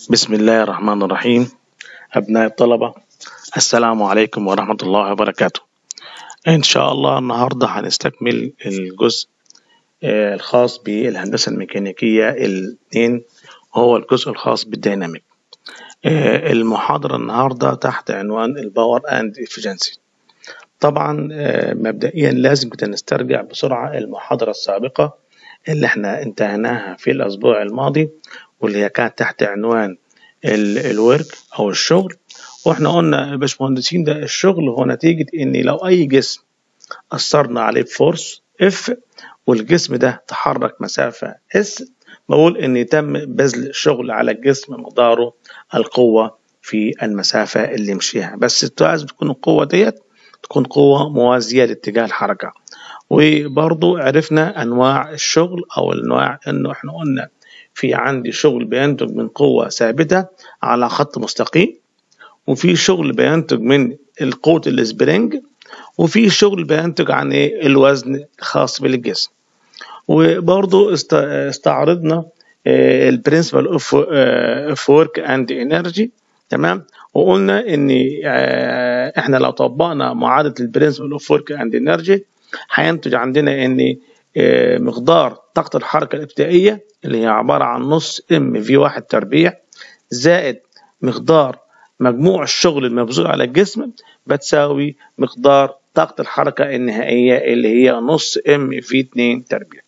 بسم الله الرحمن الرحيم أبناء الطلبة السلام عليكم ورحمة الله وبركاته إن شاء الله النهاردة هنستكمل الجزء آه، الخاص بالهندسة الميكانيكية الاثنين وهو الجزء الخاص بالديناميك آه، المحاضرة النهاردة تحت عنوان الباور اند efficiency طبعا آه، مبدئيا لازم كده نسترجع بسرعة المحاضرة السابقة اللي احنا انتهيناها في الأسبوع الماضي واللي هي كانت تحت عنوان الورك أو الشغل واحنا قلنا يا باشمهندسين ده الشغل هو نتيجة إن لو أي جسم أثرنا عليه بفورس اف والجسم ده تحرك مسافة اس بقول إن تم بذل الشغل على الجسم مقداره القوة في المسافة اللي مشيها بس لازم تكون القوة ديت تكون قوة موازية لاتجاه الحركة وبرضو عرفنا أنواع الشغل أو أنواع إنه إحنا قلنا في عندي شغل بينتج من قوة ثابتة على خط مستقيم وفي شغل بينتج من القوة السبرينج وفي شغل بينتج عن إيه الوزن الخاص بالجسم وبرضو است- استعرضنا البرنسبل اوف ورك اند انرجي تمام وقلنا ان آه، احنا لو طبقنا معادله البرنسبل اوف ورك اند انرجي هينتج عندنا ان آه، مقدار طاقه الحركه الابتدائيه اللي هي عباره عن نص ام في واحد تربيع زائد مقدار مجموع الشغل المبذول على الجسم بتساوي مقدار طاقة الحركة النهائية اللي هي نص ام في 2 تربيع.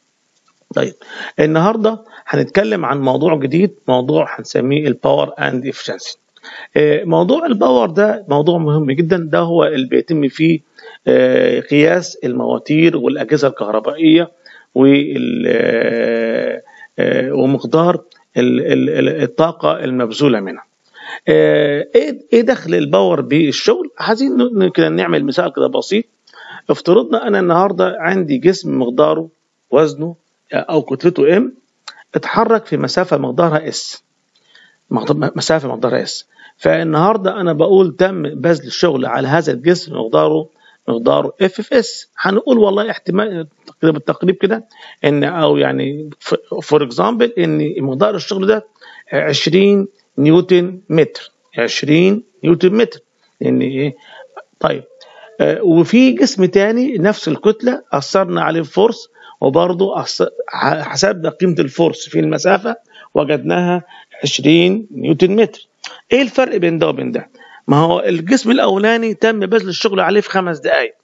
طيب النهارده هنتكلم عن موضوع جديد موضوع هنسميه الباور اند efficiency. آه، موضوع الباور ده موضوع مهم جدا ده هو اللي بيتم فيه آه، قياس المواتير والاجهزه الكهربائيه وال آه، آه، ومقدار ال- ال- ال- الطاقه المبذوله منها. آه، ايه ايه دخل الباور بالشغل؟ عايزين ن- كده نعمل مثال كده بسيط افترضنا انا النهارده عندي جسم مقداره وزنه آه، او كتلته ام اتحرك في مسافه مقدارها اس مسافه مقدارها اس فالنهارده انا بقول تم بذل الشغل على هذا الجسم مقداره مقداره اف اف اس هنقول والله احتمال كده بالتقريب كده ان او يعني فور اكزامبل ان مقدار الشغل ده 20 نيوتن متر 20 نيوتن متر لان ايه طيب آه، وفي جسم تاني نفس الكتله اثرنا عليه فورس وبرضه أث- ح- حسبنا قيمه الفورس في المسافه وجدناها 20 نيوتن متر ايه الفرق بين ده وبين ده ما هو الجسم الاولاني تم بذل الشغل عليه في خمس دقائق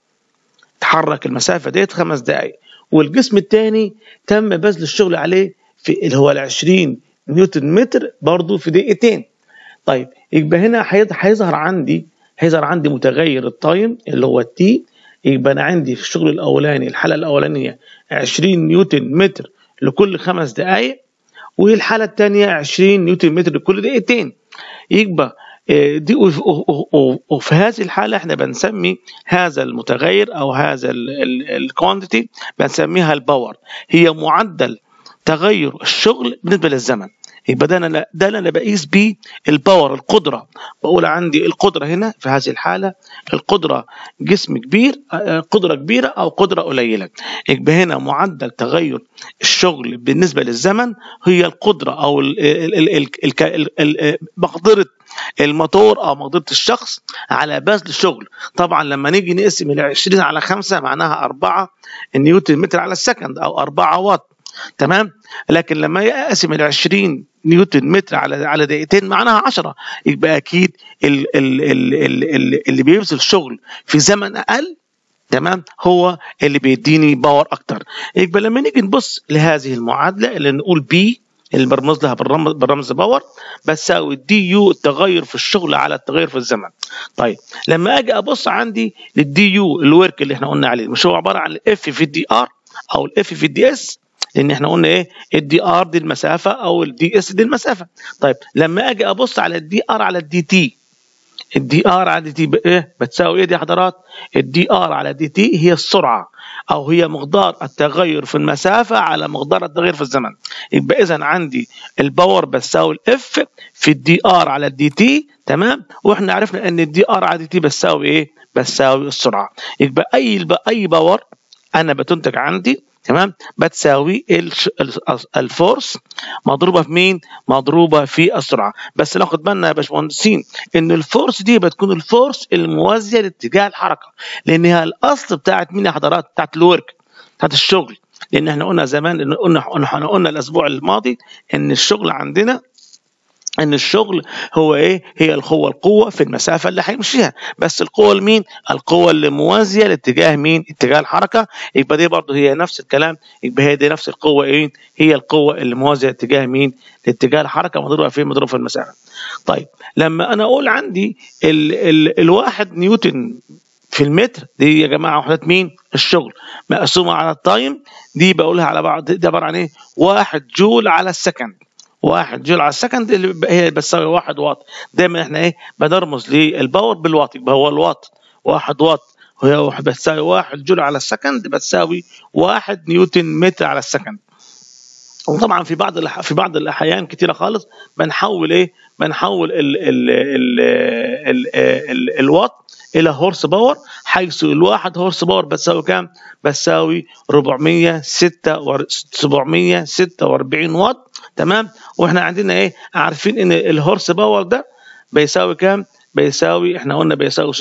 تحرك المسافه ديت خمس دقائق والجسم الثاني تم بذل الشغل عليه في اللي هو ال 20 نيوتن متر برضه في دقيقتين طيب يبقى هنا هيظ- هيظهر عندي هيظهر عندي متغير التايم اللي هو التي يبقى انا عندي في الشغل الاولاني الحاله الاولانيه 20 نيوتن متر لكل خمس دقائق والحاله الثانيه 20 نيوتن متر لكل دقيقتين يبقى آه، دي وف- و- و- وفي هذه الحاله احنا بنسمي هذا المتغير او هذا الكوانتيتي بنسميها الباور هي معدل تغير الشغل بالنسبه للزمن يبقى ده انا ده اللي انا بقيس بيه الباور القدره بقول عندي القدره هنا في هذه الحاله القدره جسم كبير آه، قدره كبيره او قدره قليله يبقى هنا معدل تغير الشغل بالنسبه للزمن هي القدره او ال- ال- ال- ال- الك- ال- ال- مقدره الموتور او مقدره الشخص على بذل الشغل طبعا لما نيجي نقسم ال 20 على 5 معناها 4 نيوتن متر على السكند او 4 واط تمام لكن لما اقسم ال 20 نيوتن متر على على دقيقتين معناها 10 يبقى اكيد ال ال ال ال ال اللي بيبذل شغل في زمن اقل تمام هو اللي بيديني باور اكتر يبقى لما نيجي نبص لهذه المعادله اللي نقول بي اللي برمز لها بالرمز, بالرمز باور بتساوي دي يو التغير في الشغل على التغير في الزمن طيب لما اجي ابص عندي للدي يو الورك اللي احنا قلنا عليه مش هو عباره عن الاف في الدي ار او الاف في الدي اس لان احنا قلنا ايه الدي ار دي المسافه او الدي اس دي المسافه طيب لما اجي ابص على الدي ار على الدي تي الدي ار على دي تي ايه بتساوي ايه دي يا حضرات الدي ار على دي تي هي السرعه او هي مقدار التغير في المسافه على مقدار التغير في الزمن يبقى اذا عندي الباور بتساوي الاف في الدي ار على الدي تي تمام واحنا عرفنا ان الدي ار على دي تي بتساوي ايه بتساوي السرعه يبقى اي اي باور انا بتنتج عندي تمام بتساوي الفورس مضروبه في مين مضروبه في السرعه بس ناخد بالنا يا باشمهندسين ان الفورس دي بتكون الفورس الموازيه لاتجاه الحركه لان هي الاصل بتاعت مين يا حضرات بتاعت الورك بتاعت الشغل لان احنا قلنا زمان قلنا قلنا قلنا الاسبوع الماضي ان الشغل عندنا ان الشغل هو ايه هي القوه القوه في المسافه اللي هيمشيها بس القوه لمين القوه اللي موازيه لاتجاه مين اتجاه الحركه يبقى دي برضه هي نفس الكلام يبقى هي دي نفس القوه ايه هي القوه اللي موازيه لاتجاه مين لاتجاه الحركه مضروبه فين مضروبه في المسافه طيب لما انا اقول عندي ال ال الواحد نيوتن في المتر دي يا جماعه وحدات مين الشغل مقسومه على التايم دي بقولها على بعض دي عباره عن ايه واحد جول على السكند واحد جول على السكند اللي هي بتساوي واحد واط دايما احنا ايه بنرمز للباور بالواط يبقى هو الواط واحد واط وهي بتساوي واحد جول على السكند بتساوي واحد نيوتن متر على السكند وطبعا في بعض في بعض الاحيان كتيره خالص بنحول ايه بنحول ال ال ال ال ال الوات الى هورس باور حيث الواحد هورس باور بتساوي كام بتساوي 746 واط تمام واحنا عندنا ايه عارفين ان الهورس باور ده بيساوي كام بيساوي احنا قلنا بيساوي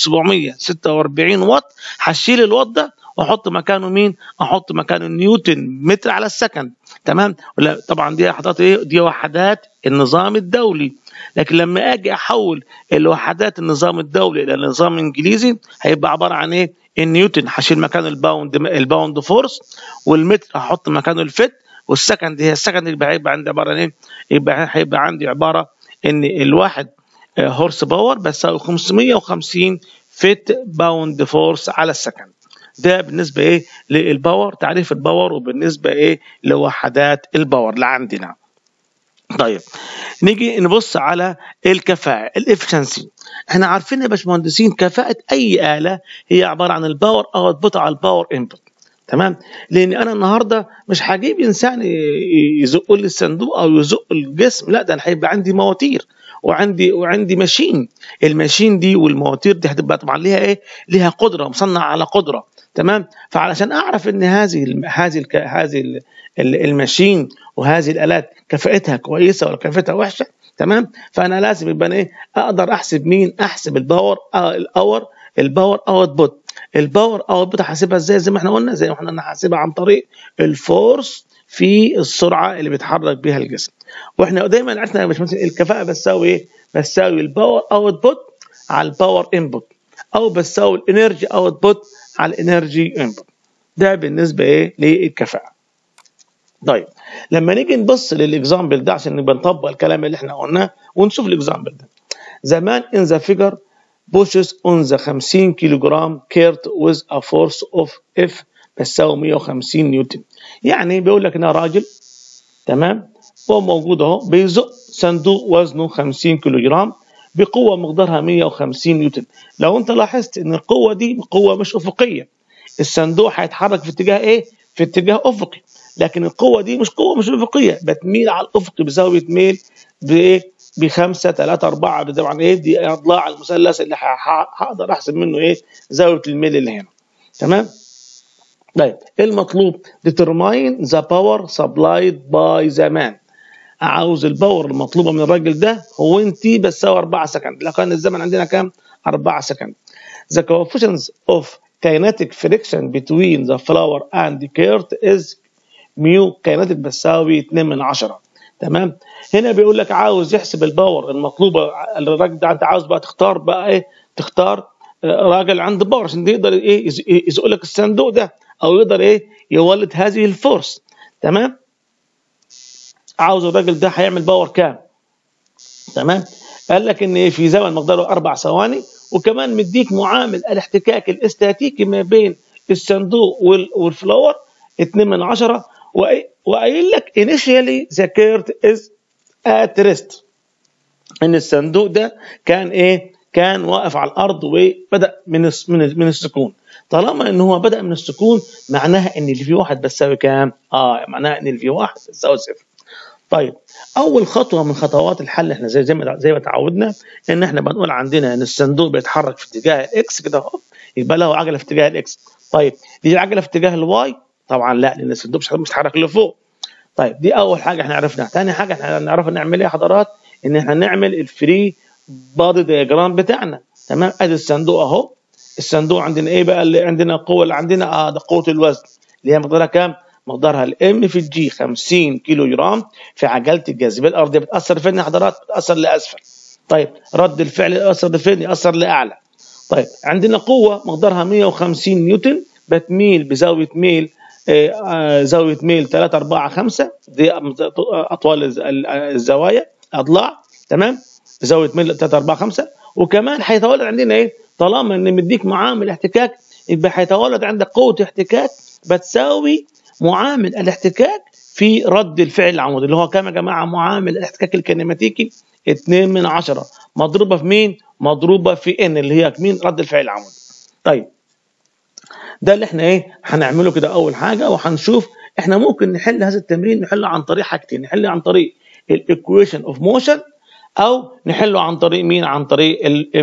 746 واط هشيل الواط ده واحط مكانه مين احط مكانه نيوتن متر على السكند تمام ولا طبعا دي حضرتك ايه دي وحدات النظام الدولي لكن لما اجي احول الوحدات النظام الدولي الى نظام انجليزي هيبقى عباره عن ايه النيوتن هشيل مكانه الباوند الباوند فورس والمتر هحط مكانه الفت والسكند هي السكند يبقى هيبقى عندي عباره عن ايه يبقى هيبقى عندي عباره ان الواحد هورس باور بتساوي 550 فيت باوند فورس على السكند ده بالنسبه ايه للباور تعريف الباور وبالنسبه ايه لوحدات الباور اللي عندنا طيب نيجي نبص على الكفاءة الافشنسي احنا عارفين يا باشمهندسين كفاءة اي آلة هي عبارة عن الباور اوتبوت على الباور انبوت تمام لان انا النهارده مش هجيب انسان يزق لي الصندوق او يزق الجسم لا ده انا هيبقى عندي مواتير وعندي وعندي ماشين الماشين دي والمواتير دي هتبقى طبعا ليها ايه ليها قدره مصنع على قدره تمام فعلشان اعرف ان هذه هذه هذه الماشين وهذه الالات كفاءتها كويسه ولا كفاءتها وحشه تمام فانا لازم يبقى ايه اقدر احسب مين احسب الباور الاور الباور اوتبوت الباور اوتبوت هحسبها ازاي زي ما احنا قلنا زي ما احنا قلنا هحسبها عن طريق الفورس في السرعه اللي بيتحرك بها الجسم واحنا دايما عرفنا يا باشمهندس الكفاءه بتساوي ايه بتساوي الباور اوتبوت على الباور انبوت او بتساوي الانرجي اوتبوت على الانرجي انبوت ده بالنسبه ايه للكفاءه طيب لما نيجي نبص للاكزامبل ده عشان نبقى نطبق الكلام اللي احنا قلناه ونشوف الاكزامبل ده زمان in the figure pushes on the 50 كيلو جرام كيرت with a force of F بتساوي 150 نيوتن يعني بيقول لك انها راجل تمام هو موجود اهو بيزق صندوق وزنه 50 كيلو جرام بقوه مقدارها 150 نيوتن لو انت لاحظت ان القوه دي قوه مش افقيه الصندوق هيتحرك في اتجاه ايه في اتجاه افقي لكن القوه دي مش قوه مش افقيه بتميل على الافق بزاويه ميل بايه بخمسة ثلاثة أربعة طبعا إيه دي أضلاع المثلث اللي هقدر أحسب منه إيه زاوية الميل اللي هنا تمام طيب المطلوب determine the power supplied by the man عاوز الباور المطلوبة من الراجل ده هو انت بتساوي 4 سكند لو كان الزمن عندنا كام 4 سكند the coefficients of kinetic friction between the flower and the cart is ميو كيناتيك بتساوي 2 من 10 تمام هنا بيقول لك عاوز يحسب الباور المطلوبه الراجل ده انت عاوز بقى تختار بقى ايه تختار راجل عنده باور عشان يقدر ايه يزق لك الصندوق ده او يقدر ايه يولد هذه الفورس تمام عاوز الراجل ده هيعمل باور كام تمام قال لك ان في زمن مقداره اربع ثواني وكمان مديك معامل الاحتكاك الاستاتيكي ما بين الصندوق والفلاور 2 من 10 وقايل لك initially the cart is at rest ان الصندوق ده كان ايه كان واقف على الارض وبدا من من من السكون طالما ان هو بدا من السكون معناها ان الفي واحد بتساوي كام اه معناها ان الفي واحد بتساوي صفر طيب اول خطوه من خطوات الحل احنا زي زي ما زي ما تعودنا ان احنا بنقول عندنا ان الصندوق بيتحرك في اتجاه الاكس كده اهو يبقى له عجله في اتجاه الاكس طيب دي عجله في اتجاه الواي طبعا لا لان الصندوق مش هيتحرك لفوق طيب دي اول حاجه احنا عرفناها ثاني حاجه احنا نعرف نعمل ايه يا حضرات ان احنا نعمل الفري بادي دياجرام بتاعنا تمام ادي الصندوق اهو الصندوق عندنا ايه بقى اللي عندنا القوه اللي عندنا اه ده قوه الوزن اللي هي مقدارها كام مقدارها الام في الجي 50 كيلو جرام في عجله الجاذبيه الارضيه بتاثر فين يا حضرات بتاثر لاسفل طيب رد الفعل ياثر لفين ياثر لاعلى طيب عندنا قوه مقدارها 150 نيوتن بتميل بزاويه ميل آه زاويه ميل 3 4 5 دي اطوال الزوايا اضلاع تمام بزاويه ميل 3 4 5 وكمان هيتولد عندنا ايه طالما ان مديك معامل احتكاك يبقى هيتولد عندك قوه احتكاك بتساوي معامل الاحتكاك في رد الفعل العمودي اللي هو كام يا جماعه معامل الاحتكاك الكينيماتيكي 2 من 10 مضروبه في مين؟ مضروبه في ان اللي هي مين؟ رد الفعل العمودي. طيب ده اللي احنا ايه هنعمله كده اول حاجه وهنشوف احنا ممكن نحل هذا التمرين نحله عن طريق حاجتين نحله عن طريق الايكويشن اوف موشن او نحله عن طريق مين عن طريق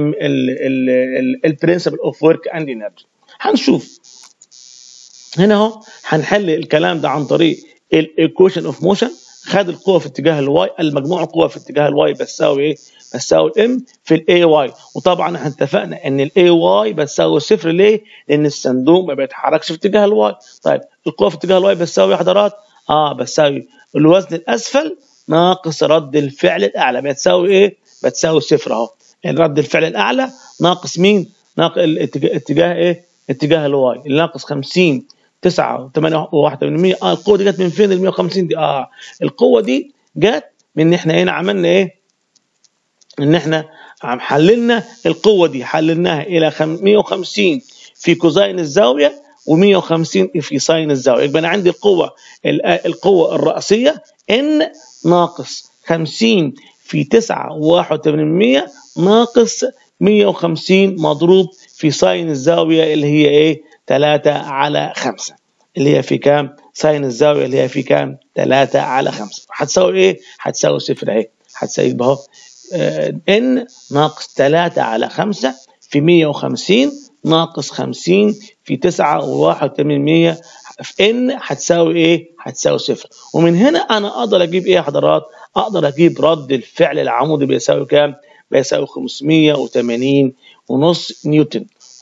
البرنسبل اوف ورك اند انرجي هنشوف هنا اهو هنحل الكلام ده عن طريق الايكويشن اوف موشن خد القوه في اتجاه الواي المجموع القوه في اتجاه الواي بتساوي ايه بتساوي ام في الاي واي وطبعا احنا اتفقنا ان الاي واي بتساوي صفر ليه لان الصندوق ما بيتحركش في اتجاه الواي طيب القوه في اتجاه الواي بتساوي يا حضرات اه بتساوي الوزن الاسفل ناقص رد الفعل الاعلى بتساوي ايه بتساوي صفر اهو يعني رد الفعل الاعلى ناقص مين ناقص الاتجاه اتجاه ايه اتجاه الواي اللي ناقص 50 9 8 1 اه القوه دي جت من فين ال 150 دي اه القوه دي جت من ان احنا هنا عملنا ايه ان احنا عم حللنا القوه دي حللناها الى 150 في كوزين الزاويه و150 في ساين الزاويه يبقى انا عندي القوه القوه الراسيه ان ناقص 50 في 9 و81 ناقص 150 مضروب في ساين الزاويه اللي هي ايه 3 على 5 اللي هي في كام ساين الزاويه اللي هي في كام 3 على 5 هتساوي ايه هتساوي صفر اهي هتساوي يبقى اهو ان ناقص 3 على 5 في 150 ناقص 50 في 9 و81 في ان هتساوي ايه هتساوي صفر ومن هنا انا اقدر اجيب ايه يا حضرات اقدر اجيب رد الفعل العمودي بيساوي كام بيساوي 580 ونص نيوتن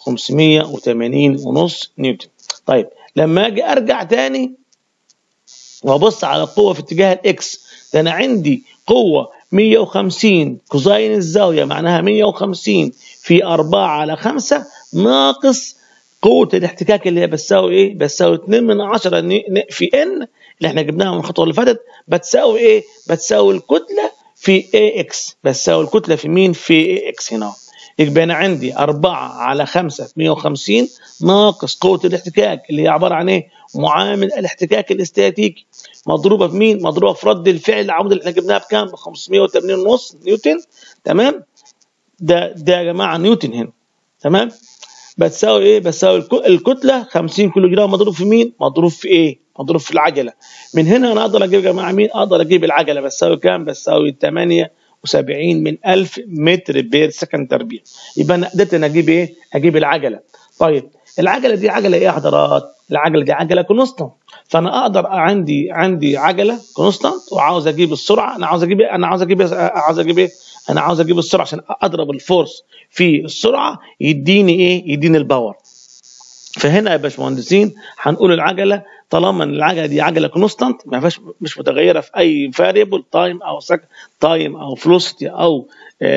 580 ونص نيوتن طيب لما اجي ارجع تاني وابص على القوه في اتجاه الاكس ده انا عندي قوه 150 كوزين الزاويه معناها 150 في 4 على 5 ناقص قوه الاحتكاك اللي هي بتساوي ايه؟ بتساوي 2 من 10 في ان اللي احنا جبناها من الخطوه اللي فاتت بتساوي ايه؟ بتساوي الكتله في اي اكس بتساوي الكتله في مين؟ في اي اكس هنا يبقى انا عندي 4 على 5 150 ناقص قوه الاحتكاك اللي هي عباره عن ايه؟ معامل الاحتكاك الاستاتيكي مضروبه في مين؟ مضروبه في رد الفعل العمودي اللي احنا جبناها بكام؟ ب 580 ونص نيوتن تمام؟ ده ده يا جماعه نيوتن هنا تمام؟ بتساوي ايه؟ بتساوي الكتله 50 كيلو جرام مضروب في مين؟ مضروب في ايه؟ مضروب في العجله. من هنا انا اقدر اجيب يا جماعه مين؟ اقدر اجيب العجله بتساوي كام؟ بتساوي 78 من 1000 متر بير سكند تربيع. يبقى انا قدرت انا اجيب ايه؟ اجيب العجله. طيب العجله دي عجله ايه يا حضرات؟ العجله دي عجله كونستانت. فانا اقدر عندي عندي عجله كونستانت وعاوز اجيب السرعه انا عاوز اجيب ايه؟ انا عاوز اجيب عاوز اجيب ايه؟ انا عاوز اجيب السرعه عشان اضرب الفورس في السرعه يديني ايه؟ يديني الباور. فهنا يا باشمهندسين هنقول العجله طالما ان العجله دي عجله كونستانت ما فيهاش مش متغيره في اي فاريبل تايم او سك تايم او فلوسيتي او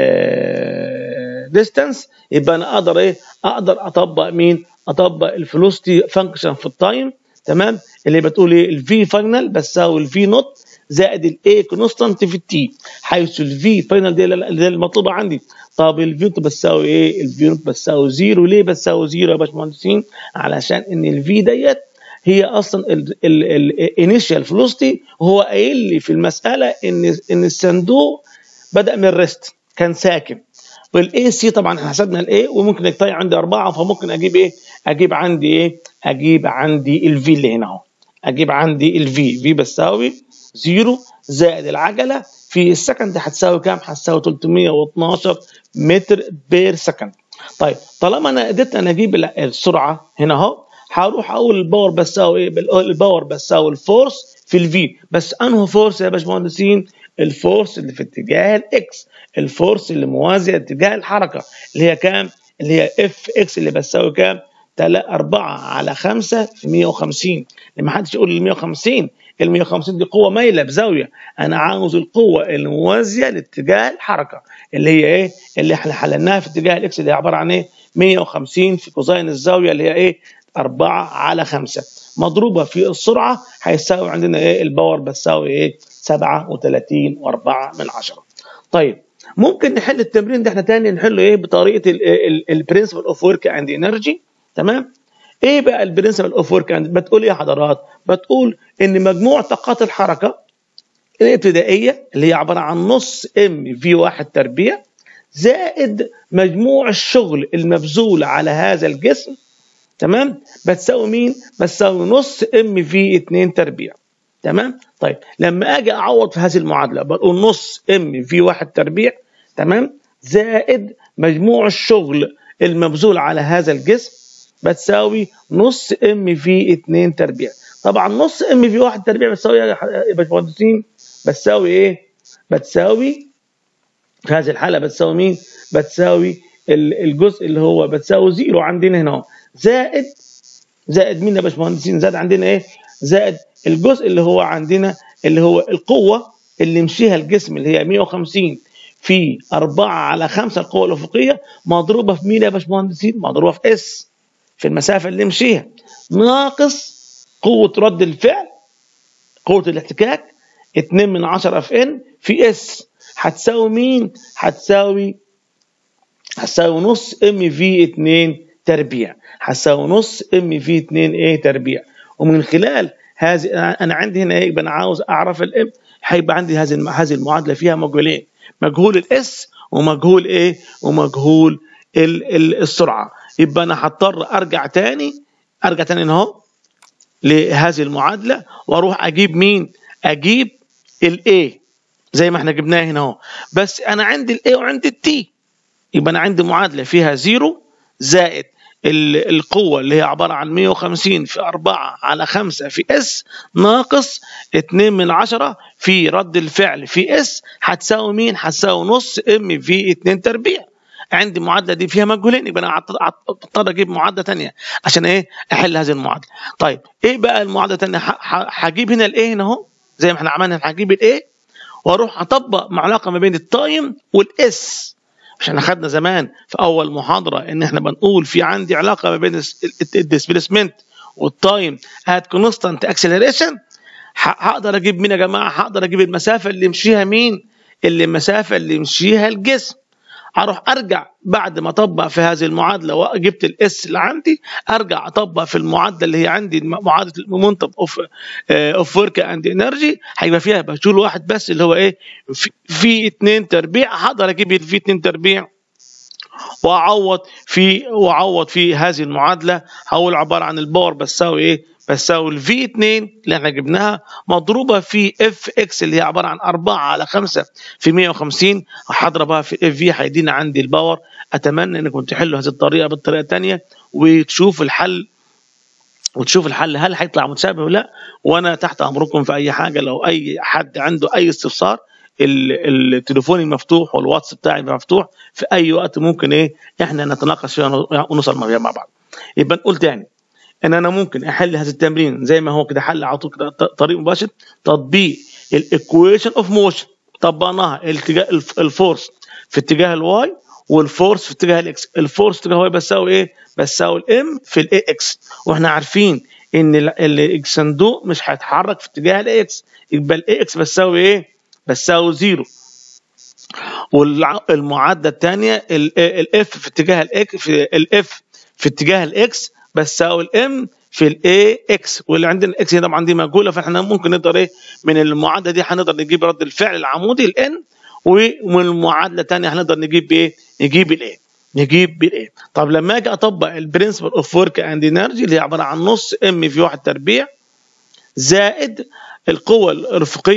ديستانس يبقى انا اقدر ايه؟ اقدر اطبق مين؟ اطبق الفلوسيتي فانكشن في التايم تمام؟ اللي بتقول ايه؟ الفي فاينل بتساوي الفي نوت زائد الاي كونستانت في التي حيث الفي فاينل دي اللي المطلوبه عندي طب الفي نوت بتساوي ايه؟ الفي نوت بتساوي زيرو ليه بتساوي زيرو يا باشمهندسين؟ علشان ان الفي ديت هي اصلا الانيشال فلوستي هو قايل لي في المساله ان ان الصندوق بدا من ريست كان ساكن والاي سي طبعا حسبنا الاي وممكن يقطع عندي اربعه فممكن اجيب ايه؟ اجيب عندي ايه؟ اجيب عندي الفي اللي هنا اهو اجيب عندي الفي في بتساوي زيرو زائد العجله في السكند هتساوي كام؟ هتساوي 312 متر بير سكند. طيب طالما انا قدرت انا اجيب السرعه هنا اهو هروح اقول الباور بتساوي ايه الباور بتساوي الفورس في الفي بس انه فورس يا باشمهندسين الفورس اللي في اتجاه الاكس الفورس اللي موازيه اتجاه الحركه اللي هي كام اللي هي اف اكس اللي بتساوي كام 4 على 5 في 150 لما حدش يقول ال 150 ال 150 دي قوه مايله بزاويه انا عاوز القوه الموازيه لاتجاه الحركه اللي هي ايه اللي احنا حللناها في اتجاه الاكس اللي هي عباره عن ايه 150 في كوزين الزاويه اللي هي ايه 4 على 5 مضروبه في السرعه هيساوي عندنا ايه الباور بتساوي ايه 37 و4 من 10 طيب ممكن نحل التمرين ده احنا تاني نحله ايه بطريقه البرنسبل اوف ورك اند انرجي تمام ايه بقى البرنسبل اوف ورك اند بتقول ايه يا حضرات بتقول ان مجموع طاقات الحركه الابتدائيه اللي هي عباره عن نص ام في واحد تربيع زائد مجموع الشغل المبذول على هذا الجسم تمام بتساوي مين بتساوي نص ام في 2 تربيع تمام طيب لما اجي اعوض في هذه المعادله بقول نص ام في 1 تربيع تمام زائد مجموع الشغل المبذول على هذا الجسم بتساوي نص ام في 2 تربيع طبعا نص ام في 1 تربيع بتساوي يا باشمهندسين بتساوي ايه بتساوي في هذه الحاله بتساوي مين بتساوي الجزء اللي هو بتساوي زيرو عندنا هنا زائد زائد مين يا باشمهندسين زائد عندنا ايه زائد الجزء اللي هو عندنا اللي هو القوه اللي مشيها الجسم اللي هي 150 في 4 على 5 القوه الافقيه مضروبه في مين يا باشمهندسين مضروبه في اس في المسافه اللي مشيها ناقص قوه رد الفعل قوه الاحتكاك 2 من 10 في ان في اس هتساوي مين هتساوي هتساوي نص ام في 2 تربيع هتساوي نص ام في 2 ايه تربيع ومن خلال هذه انا عندي هنا ايه انا عاوز اعرف الام هيبقى عندي هذه هذه المعادله فيها مجهولين مجهول الاس ومجهول ايه ومجهول ال ال السرعه يبقى انا هضطر ارجع تاني ارجع تاني اهو لهذه المعادله واروح اجيب مين اجيب الاي زي ما احنا جبناها هنا اهو بس انا عندي الاي وعندي التي يبقى انا عندي معادله فيها زيرو زائد القوة اللي هي عبارة عن 150 في 4 على 5 في اس ناقص 2 من 10 في رد الفعل في اس هتساوي مين؟ هتساوي نص ام في 2 تربيع. عندي المعادله دي فيها مجهولين يبقى انا اضطر اجيب معادله ثانيه عشان ايه؟ احل هذه المعادله. طيب ايه بقى المعادله الثانيه؟ هجيب هنا الايه هنا اهو زي ما احنا عملنا هجيب الايه واروح اطبق علاقه ما بين التايم والاس مش احنا خدنا زمان في اول محاضره ان احنا بنقول في عندي علاقه ما بين الديسبيسمنت والتايم ات كونستانت اكسلريشن هقدر اجيب مين يا جماعه هقدر اجيب المسافه اللي يمشيها مين اللي المسافه اللي يمشيها الجسم اروح ارجع بعد ما اطبق في هذه المعادله وجبت الاس اللي عندي ارجع اطبق في المعادله اللي هي عندي معادله المومنتم اوف اوف ورك اند انرجي هيبقى فيها مجهول واحد بس اللي هو ايه في, في 2 تربيع هقدر اجيب في 2 تربيع واعوض في واعوض في هذه المعادله هقول عباره عن الباور بتساوي ايه بتساوي الفي 2 اللي احنا جبناها مضروبه في اف اكس اللي هي عباره عن 4 على 5 في 150 هضربها في اف في هيدينا عندي الباور اتمنى انكم تحلوا هذه الطريقه بالطريقه الثانيه وتشوف الحل وتشوف الحل هل هيطلع متشابه ولا لا وانا تحت امركم في اي حاجه لو اي حد عنده اي استفسار التليفون مفتوح والواتس بتاعي مفتوح في اي وقت ممكن ايه احنا نتناقش فيها ونوصل مع بعض يبقى نقول تاني ان انا ممكن احل هذا التمرين زي ما هو كده حل على طول كده طريق مباشر تطبيق الايكويشن اوف موشن طبقناها الاتجاه الفورس في اتجاه الواي والفورس في اتجاه الاكس الفورس في اتجاه الواي بتساوي ايه بتساوي الام في الاي اكس واحنا عارفين ان الصندوق مش هيتحرك في اتجاه الاكس يبقى الاي اكس بتساوي ايه بتساوي زيرو والمعادله الثانيه الاف في اتجاه الاكس في الاف في اتجاه الاكس بتساوي الام في الاي اكس واللي عندنا الاكس هنا طبعا دي مجهوله فاحنا ممكن نقدر ايه من المعادله دي هنقدر نجيب رد الفعل العمودي الان ومن المعادله الثانيه هنقدر نجيب ايه؟ نجيب الايه؟ نجيب بالايه؟ طب لما اجي اطبق البرنسبل اوف ورك اند انرجي اللي هي عباره عن نص ام في واحد تربيع زائد القوه الافقيه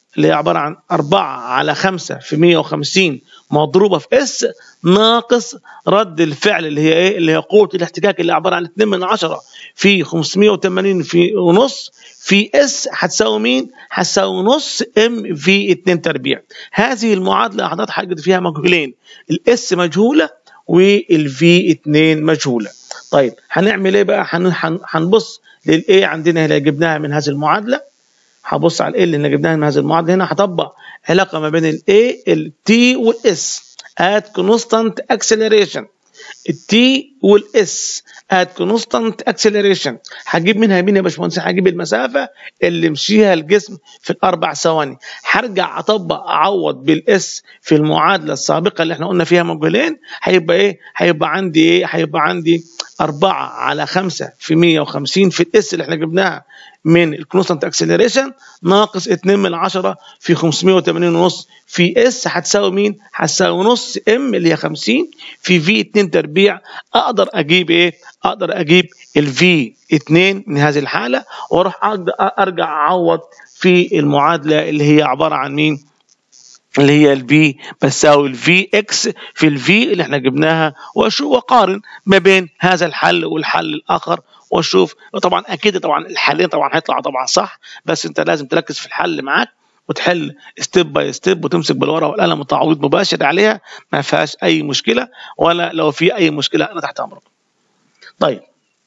اللي هي عباره عن 4 على 5 في 150 مضروبه في اس ناقص رد الفعل اللي هي ايه اللي هي قوه الاحتكاك اللي عباره عن 2 من 10 في 580 في ونص في اس هتساوي مين؟ هتساوي نص ام في 2 تربيع هذه المعادله حضرتك هجد فيها مجهولين الاس مجهوله والفي 2 مجهوله طيب هنعمل ايه بقى؟ هنبص للايه عندنا اللي جبناها من هذه المعادله هبص على الايه اللي جبناها من هذه المعادله هنا هطبق علاقه ما بين الاي التي والاس at constant acceleration التي والاس at constant acceleration هجيب منها مين يا باشمهندس هجيب المسافه اللي مشيها الجسم في الاربع ثواني هرجع اطبق اعوض بالاس في المعادله السابقه اللي احنا قلنا فيها مجهولين هيبقى ايه هيبقى عندي ايه هيبقى عندي 4 على 5 في 150 في الاس اللي احنا جبناها من الكونستانت اكسلريشن ناقص 2 من 10 في 580 ونص في اس هتساوي مين؟ هتساوي نص ام اللي هي 50 في في 2 تربيع اقدر اجيب ايه؟ اقدر اجيب الفي 2 من هذه الحاله واروح ارجع اعوض في المعادله اللي هي عباره عن مين؟ اللي هي الفي بتساوي الفي اكس في الفي اللي احنا جبناها واشوف واقارن ما بين هذا الحل والحل الاخر واشوف طبعا اكيد طبعا الحلين طبعا هيطلعوا طبعا صح بس انت لازم تركز في الحل معاك وتحل ستيب باي ستيب وتمسك بالورقه والقلم وتعويض مباشر عليها ما فيهاش اي مشكله ولا لو في اي مشكله انا تحت امرك. طيب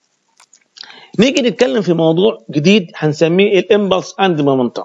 نيجي نتكلم في موضوع جديد هنسميه الامبلس اند مومنتم.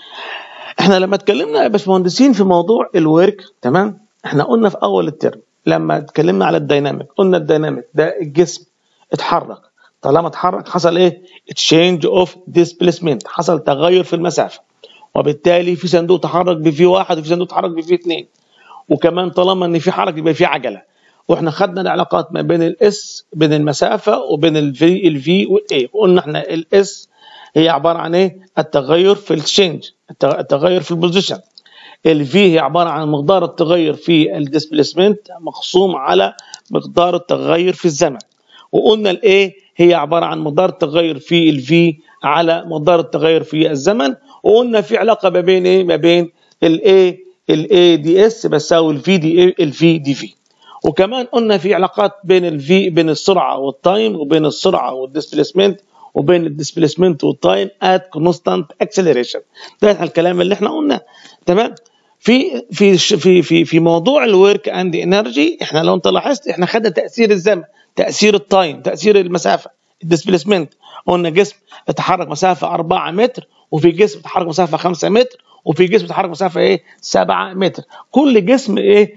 احنا لما اتكلمنا يا باشمهندسين في موضوع الورك تمام؟ احنا قلنا في اول الترم لما اتكلمنا على الديناميك قلنا الديناميك ده الجسم اتحرك طالما اتحرك حصل ايه؟ تشينج اوف ديسبيسمنت حصل تغير في المسافه وبالتالي في صندوق تحرك بفي واحد وفي صندوق تحرك بفي اثنين وكمان طالما ان في حركه يبقى في عجله واحنا خدنا العلاقات ما بين الاس بين المسافه وبين الفي الفي والاي قلنا احنا الاس هي عباره عن ايه؟ التغير في التشينج التغير في البوزيشن الفي هي عباره عن مقدار التغير في الديسبيسمنت مقسوم على مقدار التغير في الزمن وقلنا الاي هي عباره عن مقدار التغير في الفي على مقدار التغير في الزمن وقلنا في علاقه ما بين ايه ما بين الاي الاي دي اس بتساوي الفي دي الفي دي في وكمان قلنا في علاقات بين الفي بين السرعه والتايم وبين السرعه والديسبيسمنت وبين الديسبيسمنت والتايم ات كونستانت اكسلريشن ده الكلام اللي احنا قلناه تمام في في في في في موضوع الورك اند انرجي احنا لو انت لاحظت احنا خدنا تاثير الزمن تاثير التايم تاثير المسافه الديسبيسمنت قلنا جسم اتحرك مسافه 4 متر وفي جسم اتحرك مسافه 5 متر وفي جسم اتحرك مسافه ايه 7 متر كل جسم ايه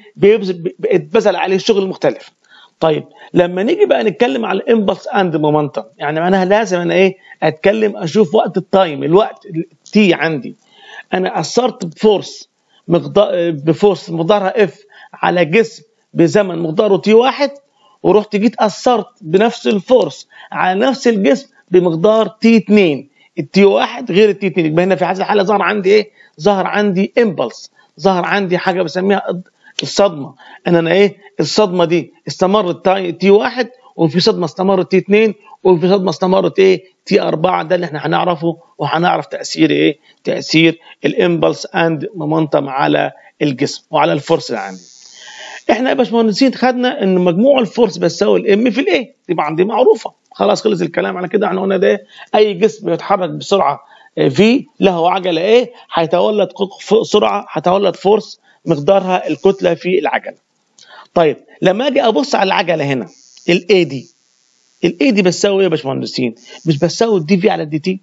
بيتبذل عليه شغل مختلف طيب لما نيجي بقى نتكلم على الامبلس اند مومنتم يعني معناها لازم انا ايه اتكلم اشوف وقت التايم الوقت تي عندي انا اثرت بفورس مقدار بفورس مقدارها اف على جسم بزمن مقداره تي واحد ورحت جيت اثرت بنفس الفورس على نفس الجسم بمقدار تي 2 التي 1 غير التي 2 يبقى هنا في هذه الحاله ظهر عندي ايه؟ ظهر عندي امبلس ظهر عندي حاجه بسميها الصدمه ان انا ايه؟ الصدمه دي استمرت تي 1 وفي صدمه استمرت تي 2 وفي صدمه استمرت ايه؟ تي 4 ده اللي احنا هنعرفه وهنعرف تاثير ايه؟ تاثير الامبلس اند مومنتم على الجسم وعلى الفورس اللي عندي. احنا يا باشمهندسين خدنا ان مجموع الفورس بيساوي الام في الاي طبعا دي معروفه خلاص خلص الكلام على كده احنا قلنا ده اي جسم بيتحرك بسرعه في له عجله ايه هيتولد سرعه هيتولد فورس مقدارها الكتله في العجله طيب لما اجي ابص على العجله هنا الاي دي الاي دي بتساوي ايه يا باشمهندسين مش بتساوي الدي في على الدي تي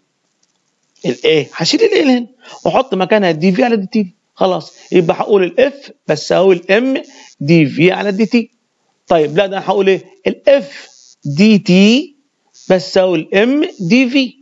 الايه هشيل الايه هنا واحط مكانها الدي في على الدي تي خلاص يبقى هقول الاف بتساوي الام دي في على دي تي طيب لا ده انا هقول ايه الاف دي تي بتساوي الام دي في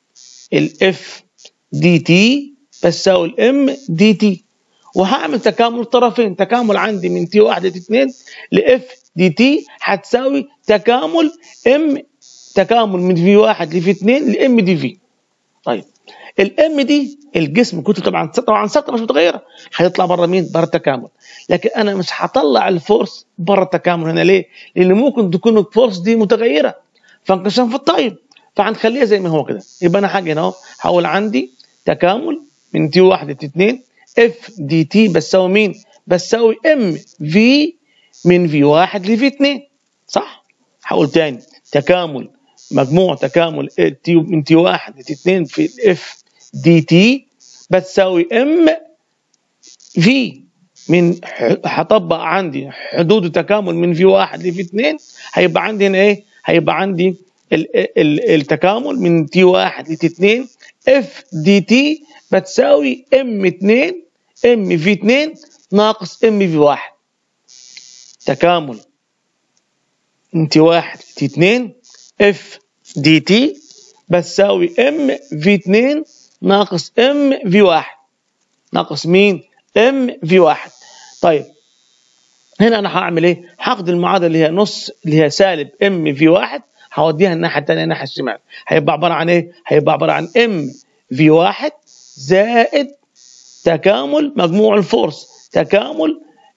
الاف دي تي بتساوي الام دي تي وهعمل تكامل الطرفين تكامل عندي من تي واحد لتي اتنين لاف دي تي هتساوي تكامل ام تكامل من في واحد لفي اتنين لام دي في طيب الام دي الجسم كتله طبعا طبعا ثابته مش متغيره هيطلع بره مين؟ بره التكامل لكن انا مش هطلع الفورس بره التكامل هنا ليه؟ لان ممكن تكون الفورس دي متغيره فانقسام في التايم فهنخليها زي ما هو كده يبقى انا حاجه هنا اهو هقول عندي تكامل من تي واحد لتي اتنين اف دي تي بتساوي مين؟ بتساوي ام في من في واحد لفي اتنين صح؟ هقول تاني تكامل مجموع تكامل تي من تي واحد لتي اتنين في الاف دي تي بتساوي ام في من هطبق عندي حدود تكامل من في واحد لفي اتنين هيبقى عندي هنا ايه؟ هيبقى عندي ال ال التكامل من تي واحد لتي اتنين اف دي تي بتساوي ام اتنين ام في اتنين ناقص ام في واحد تكامل من تي واحد لتي اتنين اف دي تي بتساوي ام في اتنين ناقص ام في واحد ناقص مين؟ ام في واحد طيب هنا انا هعمل ايه؟ هاخد المعادله اللي هي نص اللي هي سالب ام في واحد هوديها الناحيه الثانيه الناحيه الشمال هيبقى عباره عن ايه؟ هيبقى عباره عن ام في واحد زائد تكامل مجموع الفورس تكامل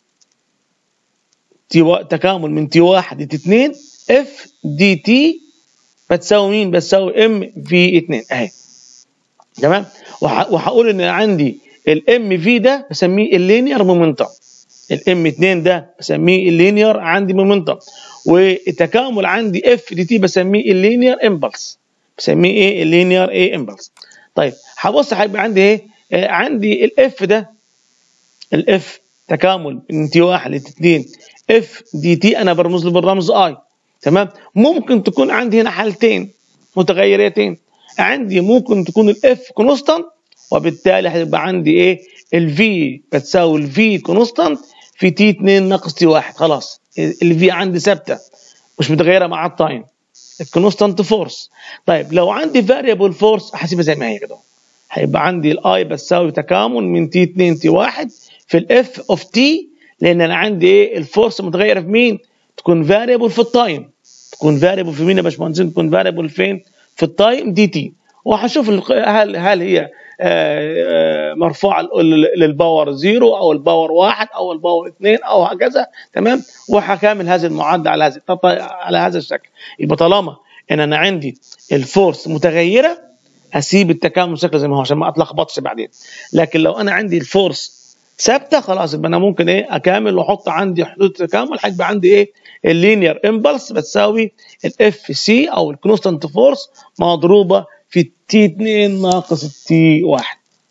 تي و... تكامل من تي واحد لتي اتنين اف دي تي بتساوي مين؟ بتساوي ام في اتنين اهي تمام؟ وح... وهقول ان عندي الام في ده بسميه اللينير مومنتم الام 2 ده بسميه اللينير عندي مومنتم والتكامل عندي اف دي تي بسميه اللينير امبلس بسميه ايه اللينير ايه امبلس طيب هبص هيبقى عندي ايه آه عندي الاف ده الاف تكامل من تي 1 ل 2 اف دي تي انا برمز له بالرمز اي تمام ممكن تكون عندي هنا حالتين متغيرتين عندي ممكن تكون الاف كونستانت وبالتالي هيبقى عندي ايه الفي بتساوي الفي كونستانت في تي 2 ناقص تي 1 خلاص الفي عندي ثابته مش متغيره مع التايم الكونستانت فورس طيب لو عندي فاريبل فورس هسيبها زي ما هي كده هيبقى عندي الاي بتساوي تكامل من تي 2 تي 1 في الاف اوف تي لان انا عندي ايه الفورس متغيره في مين تكون فاريبل في التايم تكون فاريبل في مين يا باشمهندسين تكون فاريبل فين في التايم دي تي وهشوف هل هل هي مرفوعه للباور زيرو او الباور واحد او الباور اثنين او هكذا تمام وهكمل هذه المعادله على هذا على هذا الشكل يبقى طالما ان انا عندي الفورس متغيره هسيب التكامل شكله زي ما هو عشان ما اتلخبطش بعدين لكن لو انا عندي الفورس ثابته خلاص يبقى انا ممكن ايه اكامل واحط عندي حدود تكامل هيبقى عندي ايه اللينير امبلس بتساوي الاف سي او الكونستانت فورس مضروبه في تي 2 ناقص تي 1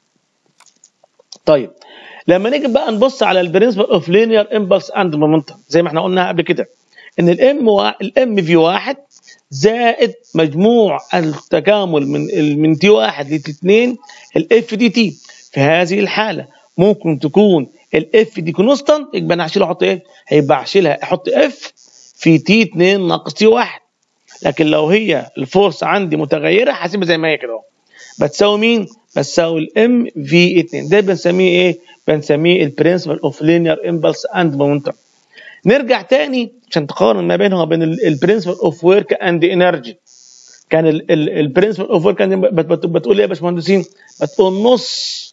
طيب لما نيجي بقى نبص على البرنسبل اوف لينير امبلس اند مومنتم زي ما احنا قلنا قبل كده ان الام و... الام في 1 زائد مجموع التكامل من من تي 1 لتي 2 الاف دي تي في هذه الحاله ممكن تكون الاف دي كونستانت يبقى انا هشيل احط ايه؟ هيبقى هشيلها احط اف في تي 2 ناقص تي 1 لكن لو هي الفورس عندي متغيره هسيبها زي ما هي كده اهو بتساوي مين؟ بتساوي الام في 2 ده بنسميه ايه؟ بنسميه البرنسبل اوف لينير امبلس اند مومنتم نرجع تاني عشان تقارن ما بينها وبين البرنسبل اوف ورك اند انرجي كان البرنسبل اوف ورك بتقول ايه يا باشمهندسين؟ بتقول نص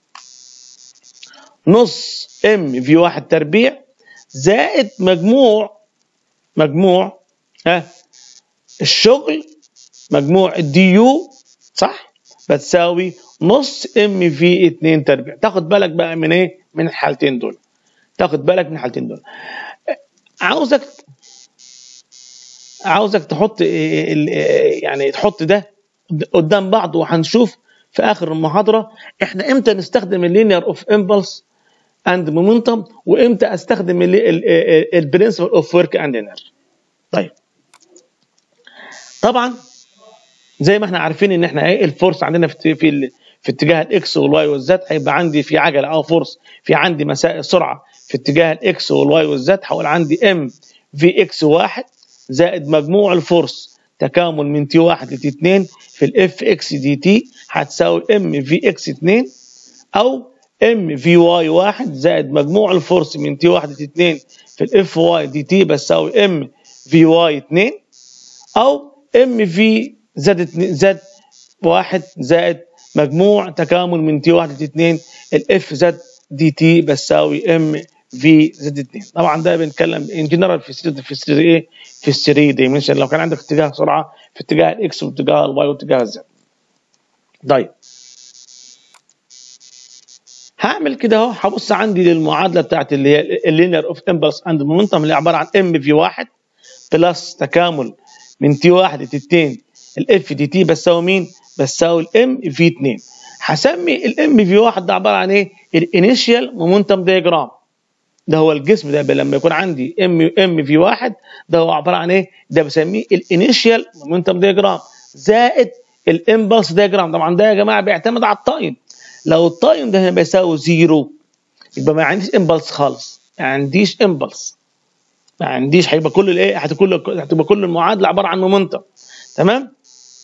نص ام في 1 تربيع زائد مجموع مجموع ها الشغل مجموع الدي يو صح بتساوي نص ام في 2 تربيع تاخد بالك بقى من ايه من الحالتين دول تاخد بالك من الحالتين دول عاوزك عاوزك تحط يعني تحط ده قدام بعض وهنشوف في اخر المحاضره احنا امتى نستخدم اللينير اوف امبلس اند مومنتم وامتى استخدم البرنسبل اوف ورك اند انرجي طيب طبعا زي ما احنا عارفين ان احنا ايه الفورس عندنا في في في اتجاه الاكس والواي والزد هيبقى عندي في عجله او فورس في عندي مسائل سرعه في اتجاه الاكس والواي والزد هقول عندي ام في اكس واحد زائد مجموع الفورس تكامل من تي واحد لتي 2 في الاف اكس دي تي هتساوي ام في اكس 2 او ام في واي واحد زائد مجموع الفورس من تي واحد لتي 2 في الاف واي دي تي بتساوي ام في واي 2 او ام في زد زد واحد زائد مجموع تكامل من تي 1 لتي 2 الاف زد دي تي بتساوي ام في زد 2 طبعا ده بنتكلم ان جنرال في 3 في 3 ايه في 3 دايمنشن لو كان عندك اتجاه سرعه في اتجاه الاكس واتجاه الواي واتجاه الزد طيب هعمل كده اهو هبص عندي للمعادله بتاعت اللي هي اللينير اوف امبلس اند مومنتم اللي عباره عن ام في 1 بلس تكامل من تي 1 لتي 2 الاف دي تي بتساوي مين؟ بتساوي الام في 2 هسمي الام في 1 ده عباره عن ايه؟ الانيشال مومنتم دياجرام ده هو الجسم ده لما يكون عندي ام ام في 1 ده هو عباره عن ايه؟ ده بسميه الانيشال مومنتم دياجرام زائد الامبلس دياجرام طبعا ده يا جماعه بيعتمد على التايم لو التايم ده هنا بيساوي زيرو يبقى ما عنديش امبلس خالص ما عنديش امبلس ما عنديش هيبقى كل الايه هتبقى هتبقى كل المعادله عباره عن مومنتم تمام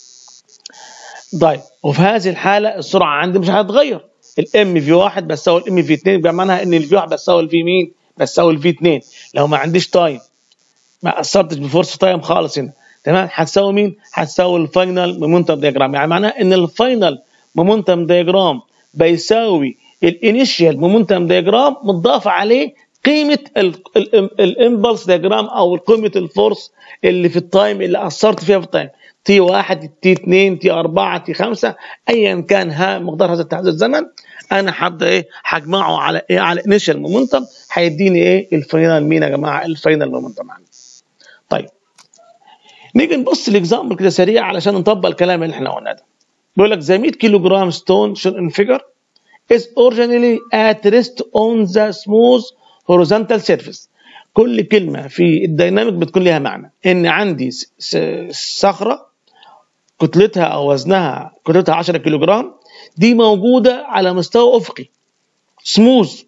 طيب وفي هذه الحاله السرعه عندي مش هتتغير الام في 1 بتساوي الام في 2 يبقى معناها ان الفي 1 بتساوي الفي مين؟ بتساوي الفي 2 لو ما عنديش تايم ما اثرتش بفورس تايم خالص هنا تمام هتساوي مين؟ هتساوي الفاينل مومنتم دياجرام يعني معناها ان الفاينل مومنتم دياجرام بيساوي الانيشال مومنتم دياجرام متضاف عليه قيمه الامبلس دياجرام او قيمه الفورس اللي في التايم اللي اثرت فيها في التايم تي 1 تي 2 تي 4 تي 5 ايا كان ها مقدار هذا هذا الزمن انا هبدا ايه هجمعه على ايه على انيشال مومنتم هيديني ايه الفاينل مين يا جماعه الفاينل مومنتم عندي طيب نيجي نبص الاكزامبل كده سريع علشان نطبق الكلام اللي احنا قلناه ده بيقول لك the 100 كيلو جرام ستون shown in figure is originally at rest on the smooth horizontal surface كل كلمة في الديناميك بتكون لها معنى ان عندي صخرة كتلتها او وزنها كتلتها 10 كيلو جرام دي موجودة على مستوى افقي سموز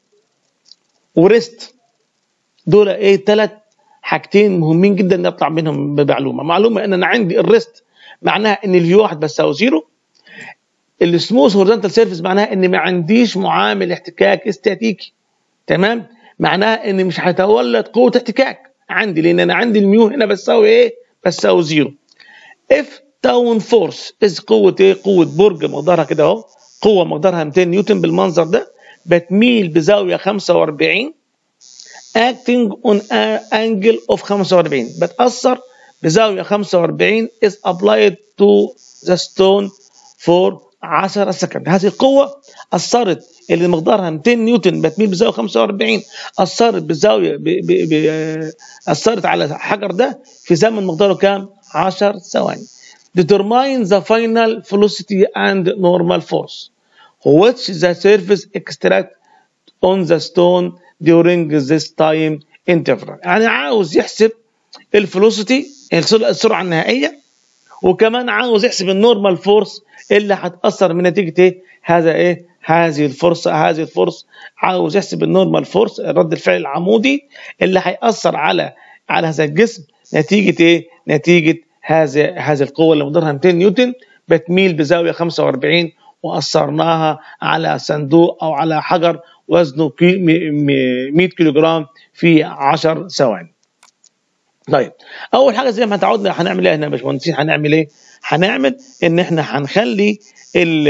وريست دول ايه ثلاث حاجتين مهمين جدا نطلع منهم بمعلومه معلومه ان انا عندي الريست معناها ان الفي واحد بتساوي زيرو السموث هورزونتال سيرفيس معناها ان ما عنديش معامل احتكاك استاتيكي تمام معناها ان مش هيتولد قوه احتكاك عندي لان انا عندي الميو هنا بتساوي ايه بتساوي زيرو اف تاون فورس از قوه ايه قوه برج مقدارها كده اهو قوه مقدارها 200 نيوتن بالمنظر ده بتميل بزاويه 45 acting on an angle of 45 بتأثر بزاوية 45 is applied to the stone for 10 سكند هذه القوة أثرت اللي مقدارها 200 نيوتن بتميل بزاوية 45 أثرت بزاوية ب ب ب أثرت على الحجر ده في زمن مقداره كام؟ 10 ثواني determine the final velocity and normal force which the surface extract on the stone during this time interval يعني عاوز يحسب الفلوسيتي السرعه النهائيه وكمان عاوز يحسب النورمال فورس اللي هتاثر من نتيجه ايه هذا ايه هذه الفرصه هذه الفرص عاوز يحسب النورمال فورس رد الفعل العمودي اللي هياثر على على هذا الجسم نتيجه ايه نتيجه هذه هذه القوه اللي مقدارها 200 نيوتن بتميل بزاويه 45 واثرناها على صندوق او على حجر وزنه 100 كيلو جرام في 10 ثواني. طيب اول حاجه زي ما تعودنا هنعمل ايه هنا يا باشمهندسين هنعمل ايه؟ هنعمل ان احنا هنخلي ال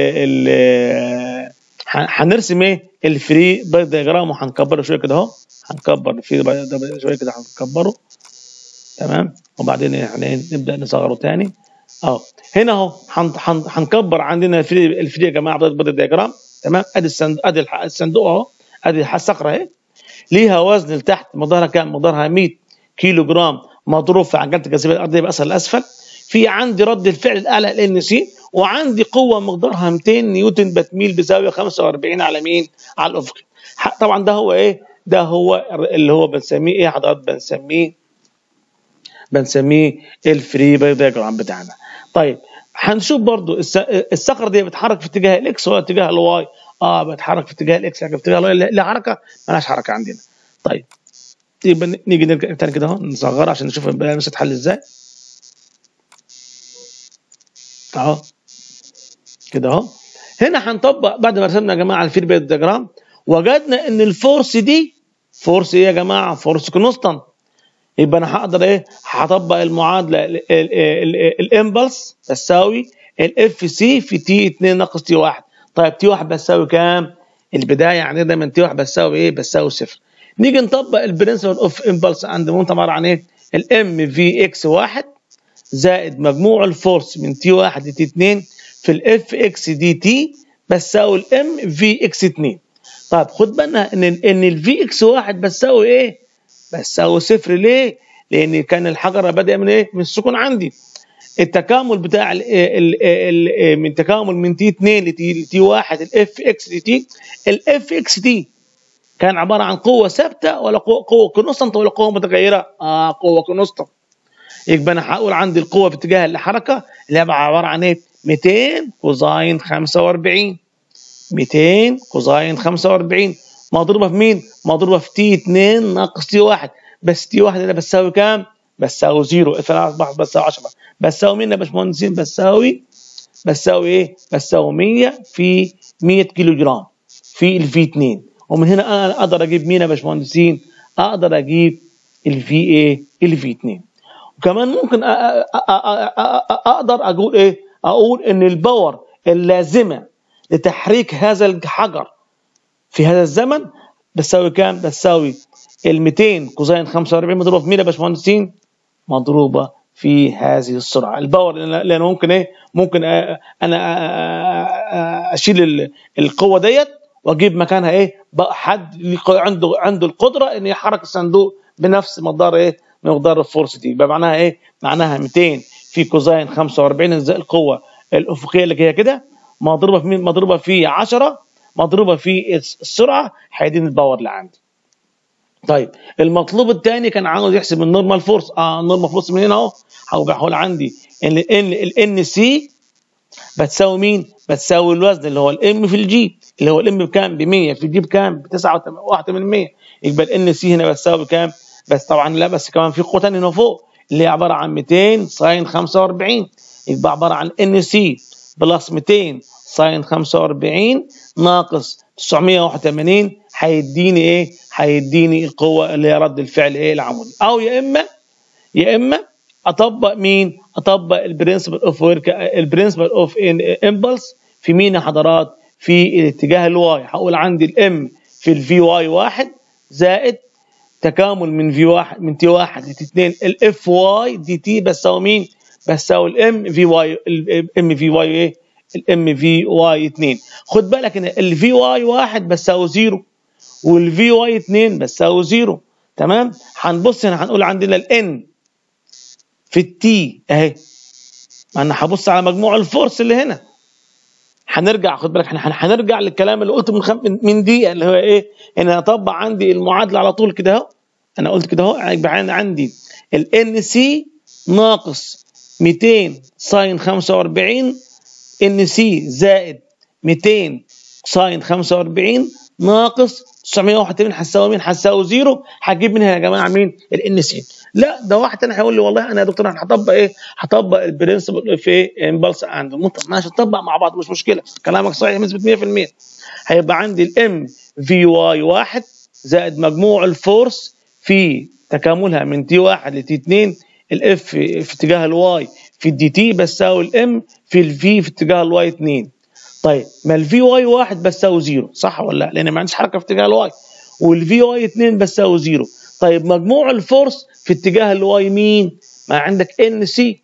ال هنرسم ايه؟ الفري دياجرام وهنكبره شويه كده اهو هنكبر الفري شويه كده هنكبره تمام وبعدين يعني نبدا نصغره تاني اهو هنا اهو هنكبر عندنا الفري الفري يا جماعه بيض دياجرام تمام ادي الصندوق ادي الصندوق اهو ادي الصخره اهي ليها وزن لتحت مقدارها كام؟ مقدارها 100 كيلو جرام مضروب في عجله الجاذبيه الارضيه بأسفل الاسفل في عندي رد الفعل الاعلى ال ان سي وعندي قوه مقدارها 200 نيوتن بتميل بزاويه 45 على مين؟ على الافق طبعا ده هو ايه؟ ده هو اللي هو بنسميه ايه حضرتك بنسميه بنسميه الفري دياجرام بتاعنا طيب هنشوف برضو الصخره دي بتتحرك في اتجاه الاكس ولا اتجاه الواي اه بتحرك في اتجاه الاكس لكن في اتجاه الواي لها حركه مالهاش حركه عندنا طيب يبقى نيجي نرجع تاني كده اهو نصغرها عشان نشوف المسألة تتحل ازاي اهو كده اهو هنا هنطبق بعد ما رسمنا يا جماعه الفيدباك دياجرام وجدنا ان الفورس دي فورس ايه يا جماعه فورس كونستانت يبقى انا هقدر ايه هطبق المعادله الامبلس تساوي الاف سي في تي 2 ناقص تي 1 طيب تي 1 بتساوي كام البدايه عندنا من تي 1 بتساوي ايه بتساوي صفر نيجي نطبق البرنسبل اوف امبلس عند مومنت عباره عن ايه الام في اكس 1 زائد مجموع الفورس من تي 1 لتي 2 في الاف اكس دي تي بتساوي الام في اكس 2 طيب خد بالنا ان ان الفي اكس واحد بتساوي ايه؟ بتساوي صفر ليه؟ لان كان الحجره بادئه من ايه؟ من السكون عندي التكامل بتاع ال ال ال من تكامل من تي 2 لتي تي 1 الاف اكس تي الاف اكس تي كان عباره عن قوه ثابته ولا قوه قوه كونستنت ولا قوه متغيره؟ اه قوه كونستنت يبقى انا هقول عندي القوه في اتجاه الحركه اللي هي عباره عن ايه؟ 200 كوزاين 45 200 كوزاين 45 مضروبه في مين؟ مضروبه في تي 2 ناقص تي 1 بس تي 1 هنا بتساوي كام؟ بتساوي زيرو اصبحت بتساوي 10 بتساوي مين يا باشمهندسين؟ بتساوي بتساوي ايه؟ بتساوي 100 في 100 كيلو جرام في الفي 2 ومن هنا انا اقدر اجيب مين يا باشمهندسين؟ اقدر اجيب الفي ايه؟ الفي 2 وكمان ممكن اقدر اقول ايه؟ اقول ان الباور اللازمه لتحريك هذا الحجر في هذا الزمن بتساوي كام؟ بتساوي ال 200 كوزين 45 مضروبه في مين يا باشمهندسين؟ مضروبه في هذه السرعه، الباور لان ممكن ايه؟ ممكن انا اشيل القوه ديت واجيب مكانها ايه؟ حد عنده عنده القدره ان يحرك الصندوق بنفس مقدار ايه؟ مقدار الفورس دي، يبقى معناها ايه؟ معناها 200 في كوزين 45 القوه الافقيه اللي هي كده مضروبه في مين؟ مضروبه في 10 مضروبه في السرعه هيديني الباور اللي عندي. طيب المطلوب الثاني كان عاوز يحسب النورمال فورس اه النورمال فورس من هنا اهو هقول عندي ان ان الان سي بتساوي مين؟ بتساوي الوزن اللي هو الام في الجي اللي هو الام بكام؟ ب 100 في الجي بكام؟ ب 9.1 يبقى الان سي هنا بتساوي بكام؟ بس طبعا لا بس كمان في قوه ثانيه هنا فوق اللي هي عباره عن 200 ساين 45 يبقى عباره عن ان سي بلس 200 ساين 45 ناقص 981 هيديني ايه؟ هيديني القوه اللي هي رد الفعل ايه العمودي او يا اما يا اما اطبق مين؟ اطبق البرنسبل اوف ورك البرنسبل اوف امبلس في مين يا حضرات؟ في الاتجاه الواي هقول عندي الام في الفي واي واحد زائد تكامل من في واحد من تي واحد لتي 2 الاف واي دي تي بتساوي مين؟ بتساوي الام في واي الام في واي ايه؟ الام في واي 2 خد بالك ان الفي واي 1 بتساوي 0 والفي واي 2 بتساوي 0 تمام هنبص هنا هنقول عندنا الان في التي اهي انا هبص على مجموع الفورس اللي هنا هنرجع خد بالك احنا هنرجع للكلام اللي قلته من خم... من دقيقه اللي هو ايه ان انا اطبق عندي المعادله على طول كده اهو انا قلت كده اهو يبقى عندي الان سي ناقص 200 ساين 45 ان سي زائد 200 ساين 45 ناقص 981 هتساوي مين؟ هتساوي زيرو هجيب منها يا جماعه مين؟ الان سي لا ده واحد تاني هيقول لي والله انا يا دكتور انا هطبق ايه؟ هطبق البرنسبل في امبلس اند ماشي نطبق مع بعض مش مشكله كلامك صحيح بنسبه 100% هيبقى عندي الام في واي 1 زائد مجموع الفورس في تكاملها من تي 1 لتي 2 الاف في اتجاه الواي في الدي تي بتساوي الام في الفي في اتجاه الواي 2 طيب ما الفي واي 1 بتساوي زيرو صح ولا لا؟ لان ما عنديش حركه في اتجاه الواي والفي واي 2 بتساوي زيرو طيب مجموع الفورس في اتجاه الواي مين؟ ما عندك ان سي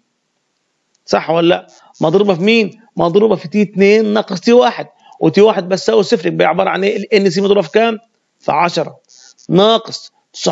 صح ولا لا؟ مضروبه في مين؟ مضروبه في تي 2 ناقص تي 1 وتي 1 بتساوي صفر يبقى عباره عن ايه؟ الان سي مضروبه في كام؟ في 10 ناقص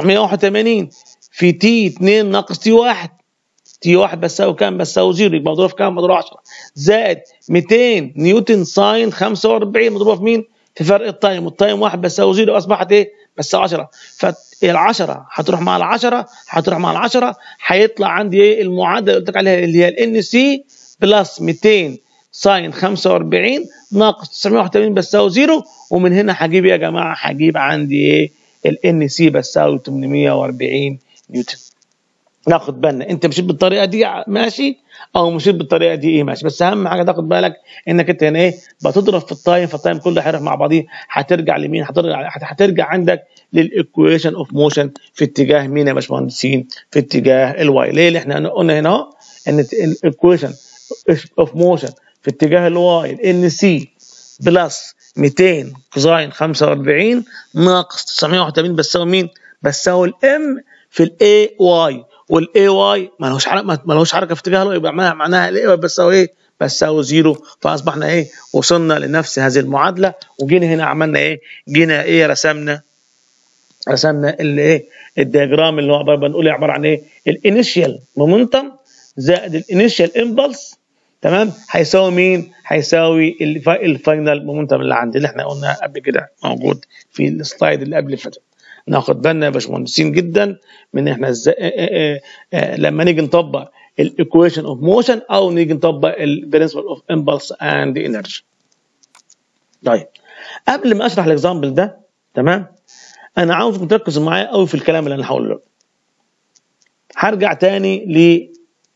981 في تي 2 ناقص تي 1 تي 1 بتساوي كام؟ بتساوي زيرو يبقى مضروبه في كام؟ مضروبه 10 زائد 200 نيوتن ساين 45 مضروبه في مين؟ في فرق التايم والتايم 1 بتساوي زيرو اصبحت ايه؟ بتساوي 10 فال10 هتروح مع ال10 هتروح مع ال10 هيطلع عندي ايه المعادله اللي قلت لك عليها اللي هي الان سي بلس 200 ساين 45 ناقص 981 بتساوي زيرو ومن هنا هجيب يا جماعه هجيب عندي ايه؟ الان سي بتساوي 840 نيوتن ناخد بالنا انت مشيت بالطريقه دي ماشي او مشيت بالطريقه دي ايه ماشي بس اهم حاجه تاخد بالك انك انت هنا ايه بتضرب في التايم فالتايم كله هيروح مع بعضيه هترجع لمين هترجع هترجع عندك للايكويشن اوف موشن في اتجاه مين يا باشمهندسين في اتجاه الواي ليه اللي احنا قلنا هنا اهو ان الايكويشن اوف موشن في اتجاه الواي الان سي بلس 200 كوزاين 45 ناقص 981 بتساوي مين؟ بتساوي الام في الاي واي والاي واي مالهوش حركه مالهوش حركه في اتجاه يبقى معناها معناها الاي واي بتساوي ايه؟ بتساوي زيرو فاصبحنا ايه وصلنا لنفس هذه المعادله وجينا هنا عملنا ايه جينا ايه رسمنا رسمنا الايه الدياجرام اللي هو بنقول عباره عن ايه الانيشيال مومنتم زائد الانيشيال امبلس تمام هيساوي مين هيساوي الفاينل مومنتم اللي عندي اللي احنا قلنا قبل كده موجود في السلايد اللي قبل اللي فاتت ناخد بالنا يا باشمهندسين جدا من احنا ازاي لما نيجي نطبق الايكويشن اوف موشن او نيجي نطبق البرنسبل اوف امبلس اند انرجي طيب قبل ما اشرح الاكزامبل ده تمام انا عاوزكم تركزوا معايا قوي في الكلام اللي انا هقوله هرجع تاني ل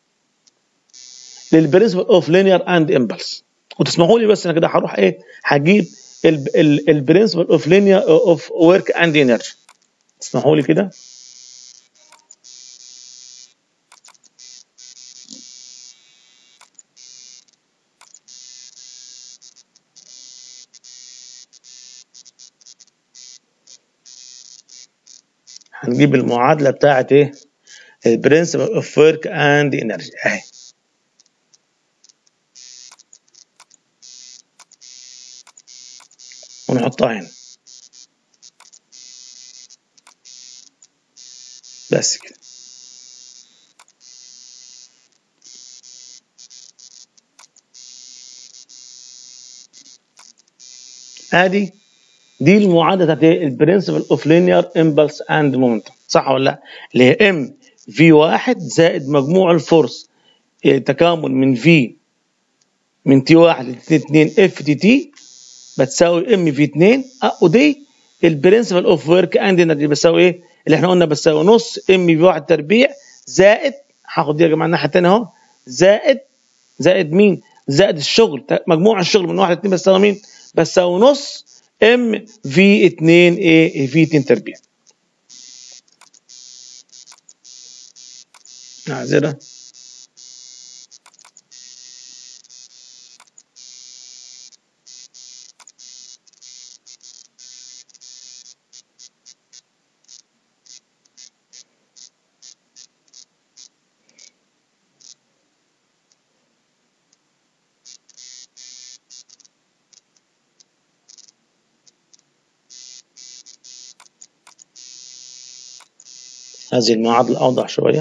للبرنسبل اوف لينير اند امبلس وتسمحوا لي بس انا كده هروح ايه هجيب البرنسبل اوف لينير اوف ورك اند انرجي تسمحوا لي كده هنجيب المعادله بتاعت ايه البرنسبل اوف ورك اند انرجي اهي ونحطها هنا بس كده ادي دي المعادله بتاعت البرنسبل اوف لينير امبلس اند مومنتم صح ولا لا؟ اللي هي ام في واحد زائد مجموع الفورس تكامل من في من تي واحد ل 2 اف تي تي بتساوي ام في 2 ودي البرنسبل اوف ورك اند انرجي بتساوي ايه؟ اللي احنا قلنا بتساوي نص ام في 1 تربيع زائد هاخد دي يا جماعه الناحيه الثانيه اهو زائد زائد مين؟ زائد الشغل مجموع الشغل من 1 ل 2 بتساوي مين؟ بتساوي نص ام في 2 ايه في 2 تربيع معذره هذه المعادلة أوضح شوية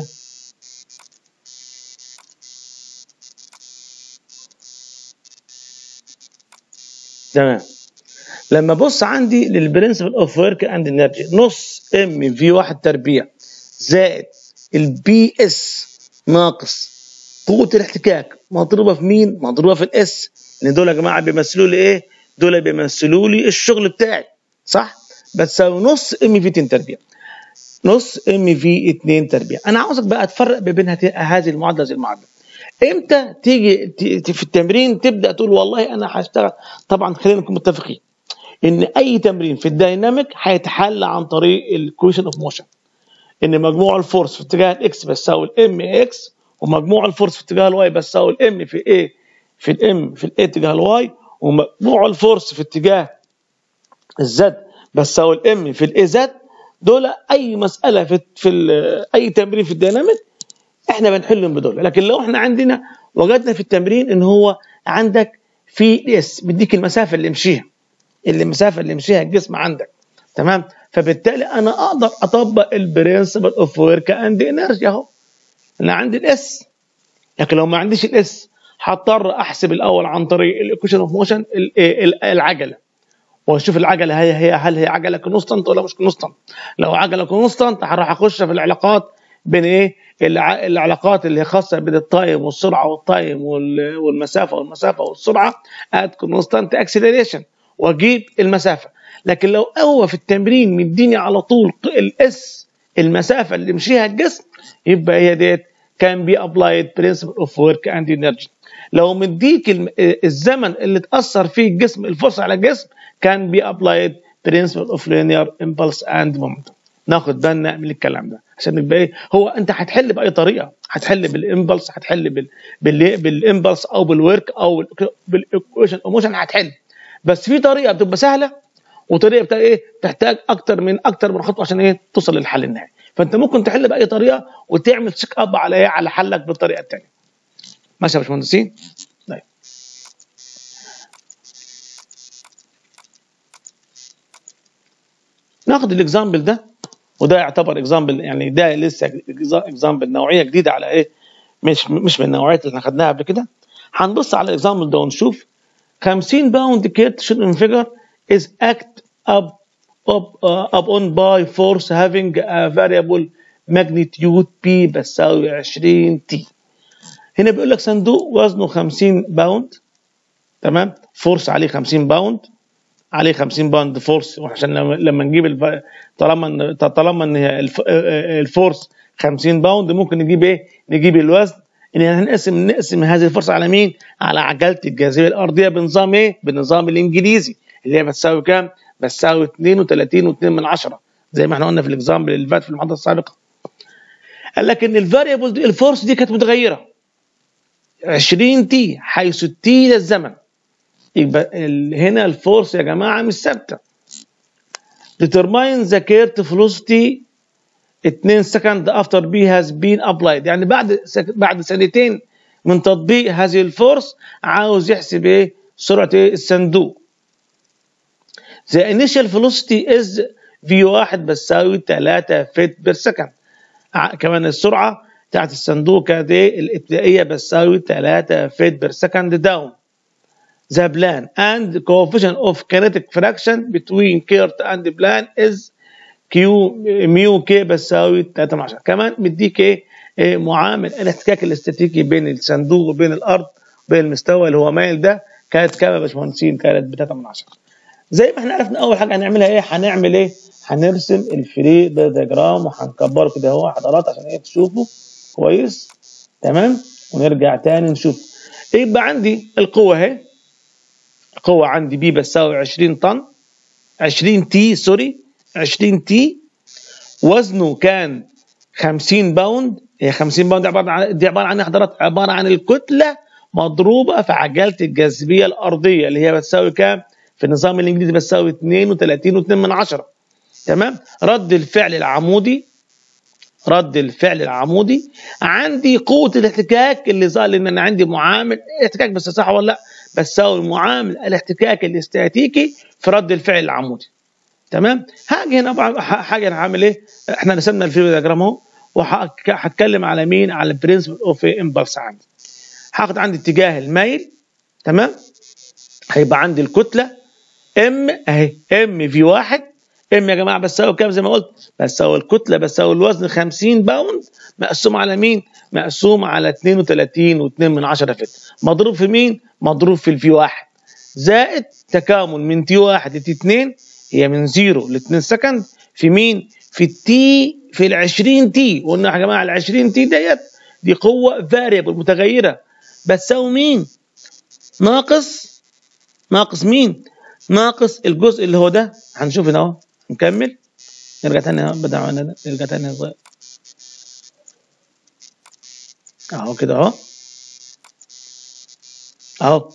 تمام لما ابص عندي للبرنسبل اوف ورك اند انرجي نص ام في 1 تربيع زائد البي اس ناقص قوه الاحتكاك مضروبه في مين؟ مضروبه في الاس لان دول يا جماعه بيمثلوا لي ايه؟ دول بيمثلوا لي الشغل بتاعي صح؟ بتساوي نص ام في 2 تربيع نص ام في 2 تربيع انا عاوزك بقى تفرق بين هذه المعادله هذه المعادله امتى تيجي في التمرين تبدا تقول والله انا هشتغل طبعا خلينا نكون متفقين ان اي تمرين في الدايناميك هيتحل عن طريق الكويشن اوف موشن ان مجموع الفورس في اتجاه الاكس بتساوي الام اكس ومجموع الفورس في اتجاه الواي بتساوي الام في ايه في الام في الاي اتجاه الواي ومجموع الفورس في اتجاه الزد بتساوي الام في الاي زد دول اي مساله في في اي تمرين في الديناميك احنا بنحلهم بدول لكن لو احنا عندنا وجدنا في التمرين ان هو عندك في اس بيديك المسافه اللي يمشيها اللي المسافه اللي يمشيها الجسم عندك تمام فبالتالي انا اقدر اطبق البرنسبل اوف ورك اند انرجي اهو انا عندي الاس لكن لو ما عنديش الاس هضطر احسب الاول عن طريق الايكويشن اوف موشن العجله واشوف العجله هي هي هل هي عجله كونستانت ولا مش كونستانت لو عجله كونستانت هروح اخش في العلاقات بين ايه العلاقات اللي خاصه بين التايم والسرعه والتايم والمسافه والمسافه والسرعه ات كونستانت اكسلريشن واجيب المسافه لكن لو هو في التمرين مديني على طول الاس المسافه اللي يمشيها الجسم يبقى هي ديت كان بي ابلايد برنسبل اوف ورك اند انرجي لو مديك الزمن اللي تاثر فيه الجسم الفرصه على الجسم كان بي ابلايد برنسبل اوف لينير امبلس اند مومنتم ناخد بالنا من الكلام ده عشان يبقى ايه هو انت هتحل باي طريقه هتحل بالامبلس هتحل بال بال بالامبلس او بالورك او بالايكويشن اوموشن هتحل بس في طريقه بتبقى سهله وطريقه بتاع ايه تحتاج اكتر من اكتر من خطوه عشان ايه توصل للحل النهائي فانت ممكن تحل باي طريقه وتعمل تشيك اب على ايه على حلك بالطريقه الثانيه ماشي يا باشمهندسين طيب ناخد الاكزامبل ده وده يعتبر اكزامبل يعني ده لسه اكزامبل نوعيه جديده على ايه مش مش من النوعيات اللي احنا خدناها قبل كده هنبص على الاكزامبل ده ونشوف 50 باوند كيرت شوتن فيجر is act up up uh, upon by force having a variable magnitude p بتساوي 20 t هنا بيقول لك صندوق وزنه 50 باوند تمام فورس عليه 50 باوند عليه 50 باوند فورس عشان لما نجيب الف... طالما ان طالما ان الف... الفورس 50 باوند ممكن نجيب ايه؟ نجيب الوزن ان هنقسم نقسم هذه الفرصه على مين؟ على عجله الجاذبيه الارضيه بنظام ايه؟ بالنظام الانجليزي اللي هي بتساوي كام؟ بتساوي 32 و2 من 10 زي ما احنا قلنا في الاكزامبل اللي فات في المحاضره السابقه. قال لك ان الفاريبل دي الفورس دي كانت متغيره 20 تي حيث التي للزمن يبقى هنا الفورس يا جماعه مش ثابته. determine the current velocity 2 سكند افتر بي هاز بين ابلايد يعني بعد سك... بعد سنتين من تطبيق هذه الفورس عاوز يحسب ايه سرعه ايه الصندوق the initial velocity is v1 بتساوي 3 فيت بير سكند كمان السرعه بتاعت الصندوق كانت ايه الابتدائيه بتساوي 3 فيت بير سكند داون the plan and coefficient of kinetic fraction between kert and plan is كيو ميو كي بتساوي 3 من 10 كمان مديك ايه, إيه معامل الاحتكاك الاستاتيكي بين الصندوق وبين الارض بين المستوى اللي هو مايل ده كانت كام يا باشمهندسين كانت ب 3 من 10 زي ما احنا عرفنا اول حاجه هنعملها ايه هنعمل ايه هنرسم الفري ده دياجرام وهنكبره كده اهو حضرات عشان ايه تشوفوا كويس تمام ونرجع تاني نشوف يبقى عندي القوه اهي القوه عندي بي بتساوي 20 طن 20 تي سوري 20 تي وزنه كان 50 باوند هي 50 باوند دي عباره عن دي عباره عن حضرات عباره عن الكتله مضروبه في عجله الجاذبيه الارضيه اللي هي بتساوي كام؟ في النظام الانجليزي بتساوي 32 و2 من 10 تمام؟ رد الفعل العمودي رد الفعل العمودي عندي قوه الاحتكاك اللي ظهر لان انا عندي معامل احتكاك بس صح ولا لا؟ بتساوي معامل الاحتكاك الاستاتيكي في رد الفعل العمودي تمام هاجي هنا حاجه انا هعمل ايه احنا رسمنا الفيديو دياجرام اهو وهتكلم على مين على البرنسبل اوف امبلس عندي هاخد عندي اتجاه الميل تمام هيبقى عندي الكتله ام اهي ام في واحد ام يا جماعه بتساوي كام زي ما قلت بتساوي الكتله بتساوي الوزن 50 باوند مقسوم على مين مقسوم على 32 و2 من 10 فت مضروب في مين مضروب في الفي واحد زائد تكامل من تي واحد لتي 2 هي من 0 ل 2 سكند في مين؟ في التي في ال 20 تي قلنا يا جماعه ال 20 تي ديت دي قوه فاريبل متغيره بتساوي مين؟ ناقص ناقص مين؟ ناقص الجزء اللي هو ده هنشوف هنا اهو نكمل نرجع تاني بدأ نرجع تاني صغير اهو كده اهو اهو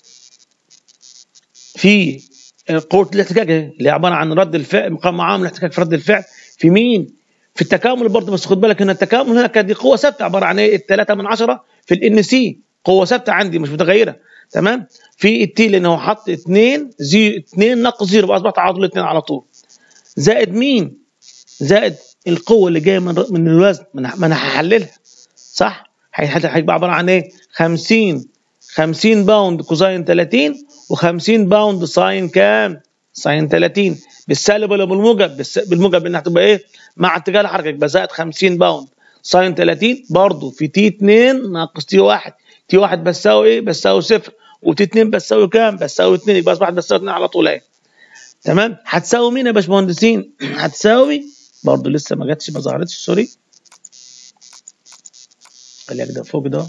في قوه الاحتكاك اللي هي عباره عن رد الفعل معامل الاحتكاك في رد الفعل في مين؟ في التكامل برضه بس خد بالك هنا التكامل هنا كانت دي قوه ثابته عباره عن ايه؟ 3 من 10 في الان سي قوه ثابته عندي مش متغيره تمام؟ في التي لان هو حط 2 زي 2 ناقص 0 بقى اصبح تعادل 2 على طول زائد مين؟ زائد القوه اللي جايه من من الوزن ما انا هحللها صح؟ هيبقى عباره عن ايه؟ 50 50 باوند كوزاين 30 و50 باوند ساين كام؟ ساين 30 بالسالب ولا بالموجب؟ بالس... بالموجب انها هتبقى ايه؟ مع اتجاه الحركه يبقى زائد 50 باوند ساين 30 برضه في تي 2 ناقص تي 1 تي 1 بتساوي ايه؟ بتساوي صفر وتي 2 بتساوي كام؟ بتساوي 2 يبقى اصبحت بتساوي 2 على طول اهي تمام؟ هتساوي مين يا باشمهندسين؟ هتساوي برضه لسه ما جاتش ما ظهرتش سوري خليها كده فوق ده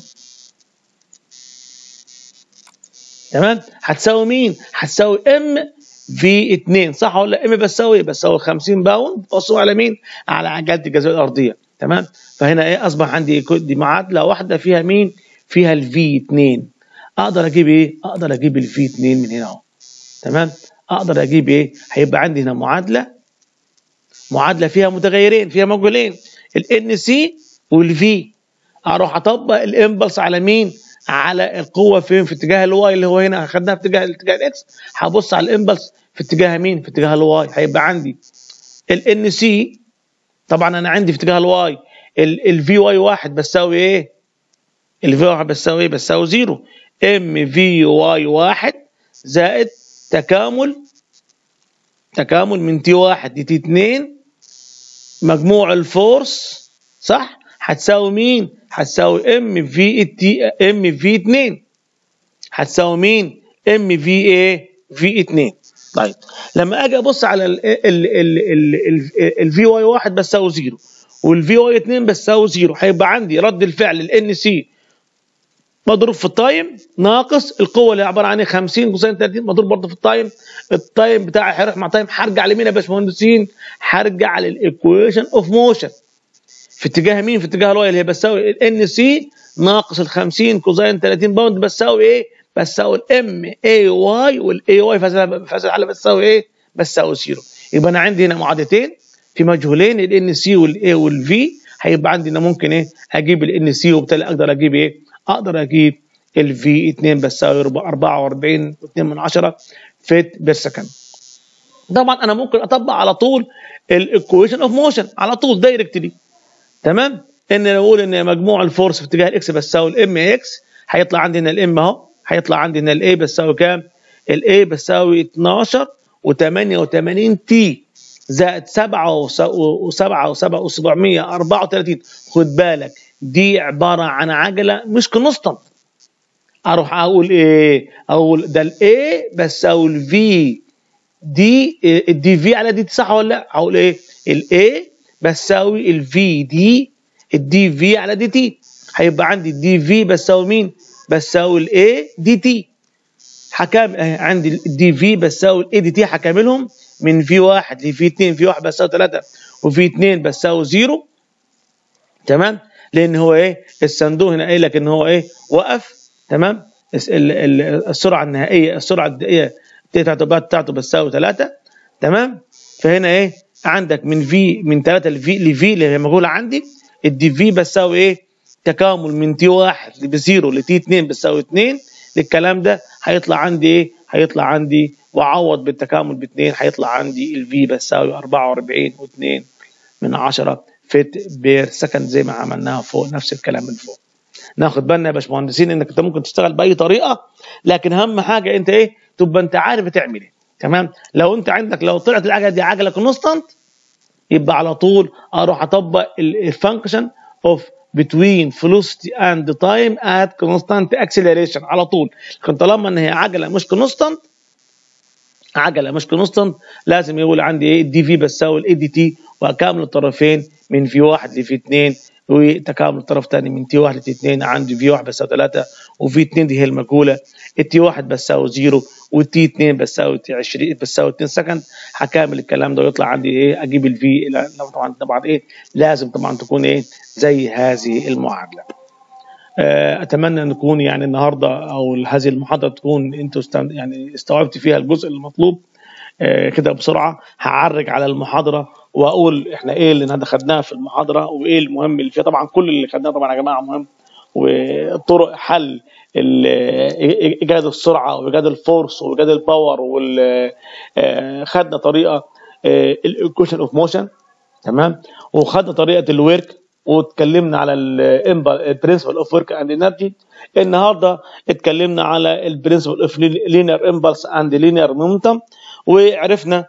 تمام هتساوي مين هتساوي ام في 2 صح ولا ام بتساوي ايه بتساوي 50 باوند مقسوم على مين على عجله الجاذبيه الارضيه تمام فهنا ايه اصبح عندي دي معادله واحده فيها مين فيها الفي 2 اقدر اجيب ايه اقدر اجيب الفي 2 من هنا اهو تمام اقدر اجيب ايه هيبقى عندي هنا معادله معادله فيها متغيرين فيها موجولين الان سي والفي اروح اطبق الامبلس على مين على القوه فين في اتجاه الواي اللي هو هنا خدناها في اتجاه اتجاه الاكس هبص على الامبلس في اتجاه مين في اتجاه الواي هيبقى عندي الان سي طبعا انا عندي في اتجاه الواي الفي واي واحد بتساوي ايه الفي واحد بتساوي ايه بتساوي زيرو ام في واي واحد زائد تكامل تكامل من تي واحد لتي اتنين مجموع الفورس صح هتساوي مين هتساوي ام في تي ام في 2 هتساوي مين ام في ايه في 2 طيب لما اجي ابص على الفي واي 1 بتساوي 0 والفي واي 2 بتساوي 0 هيبقى عندي رد الفعل الان سي مضروب في التايم ناقص القوه اللي عباره عن 50 كوساين 30 مضروب برضه في التايم التايم بتاعي هيروح مع تايم هرجع لمين يا باشمهندسين؟ هرجع للايكويشن اوف موشن في اتجاه مين؟ في اتجاه الواي اللي هي بتساوي الان سي ناقص ال 50 كوزين 30 باوند بتساوي ايه؟ بتساوي الام اي واي والاي واي في هذه الحاله بتساوي ايه؟ بتساوي زيرو يبقى انا عندي هنا معادلتين في مجهولين الان سي والاي والفي هيبقى عندي انا ممكن ايه؟ اجيب الان سي وبالتالي اقدر اجيب ايه؟ اقدر اجيب الفي 2 بتساوي 44 و2 من 10 فيت بير سكند طبعا انا ممكن اطبق على طول الايكويشن اوف موشن على طول دايركتلي تمام ان نقول ان مجموع الفورس في اتجاه الاكس بتساوي الام اكس هيطلع عندنا الام اهو هيطلع عندنا الاي بتساوي كام الاي بتساوي 12 و88 تي زائد 7 و7 و7 و734 خد بالك دي عباره عن عجله مش كونستانت اروح اقول ايه اقول ده الاي بتساوي الفي دي الدي في على دي صح ولا لا هقول ايه الاي بتساوي الفي دي الدي في على دي تي هيبقى عندي الدي في بتساوي مين بتساوي الاي دي تي حكام عندي الدي في بتساوي الاي دي تي هكملهم من في 1 لفي 2 في 1 بتساوي 3 وفي 2 بتساوي 0 تمام لان هو ايه الصندوق هنا قايل لك ان هو ايه وقف تمام السرعه النهائيه السرعه الدقيقيه بتاعته بتاعته بتساوي 3 تمام فهنا ايه عندك من في من 3 لفي لفي اللي هي مجهوله عندي الدي في بتساوي ايه تكامل من تي 1 بزيرو لتي 2 بتساوي 2 للكلام ده هيطلع عندي ايه هيطلع عندي واعوض بالتكامل ب 2 هيطلع عندي الفي بتساوي 44 و2 من 10 فيت بير سكند زي ما عملناها فوق نفس الكلام من فوق ناخد بالنا يا باشمهندسين انك انت ممكن تشتغل باي طريقه لكن اهم حاجه انت ايه تبقى انت عارف بتعمل ايه تمام لو انت عندك لو طلعت العجله دي عجله كونستانت يبقى على طول اروح اطبق الفانكشن اوف between velocity and time at constant acceleration على طول لكن طالما ان هي عجله مش كونستانت عجله مش كونستانت لازم يقول عندي ايه الدي في بتساوي الاي دي تي واكامل الطرفين من في 1 لفي 2 وتكامل الطرف الثاني من تي 1 لتي 2 عندي في 1 بتساوي 3 وفي 2 دي هي المجهوله التي 1 بتساوي 0 والتي 2 بتساوي 20 بتساوي 2 سكند هكامل الكلام ده ويطلع عندي ايه اجيب الفي طبعا طبعا ايه لازم طبعا تكون ايه زي هذه المعادله اتمنى ان نكون يعني النهارده او هذه المحاضره تكون انتوا يعني استوعبت فيها الجزء المطلوب كده بسرعه هعرج على المحاضره واقول احنا ايه اللي خدناه في المحاضره وايه المهم اللي فيها طبعا كل اللي خدناه طبعا يا جماعه مهم وطرق حل ايجاد السرعه وايجاد الفورس وايجاد الباور خدنا طريقه الايكويشن اوف موشن تمام وخدنا طريقه الورك واتكلمنا على البرنسبل اوف ورك اند انرجي النهارده اتكلمنا على البرنسبل اوف لينير امبلس اند لينير مومنتم وعرفنا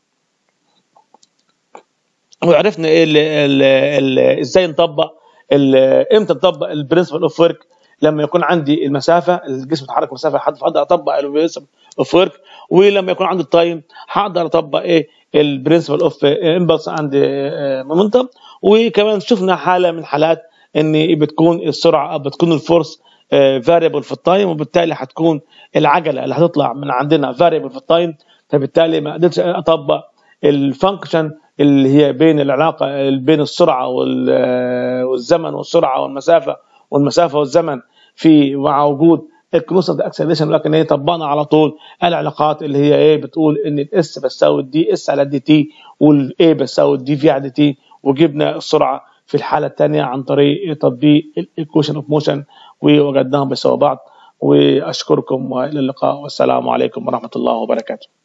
وعرفنا ايه ازاي نطبق امتى نطبق البرنسبل اوف ورك لما يكون عندي المسافه الجسم يتحرك مسافه لحد فاقدر اطبق البرنسبل اوف ورك ولما يكون عندي التايم هقدر اطبق ايه البرنسبل اوف امبلس اند مومنتم وكمان شفنا حاله من حالات ان بتكون السرعه بتكون الفورس فاريبل في التايم وبالتالي هتكون العجله اللي هتطلع من عندنا فاريبل في التايم فبالتالي ما قدرتش اطبق الفانكشن اللي هي بين العلاقه بين السرعه والزمن والسرعه والمسافه والمسافه والزمن في مع وجود الكونستنت اكسلريشن لكن هي طبقنا على طول العلاقات اللي هي ايه بتقول ان الاس بتساوي الدي اس على الدي تي والاي بتساوي الدي في على دي تي وجبنا السرعه في الحاله الثانيه عن طريق تطبيق الايكويشن اوف موشن ووجدناهم بيساوي بعض واشكركم والى اللقاء والسلام عليكم ورحمه الله وبركاته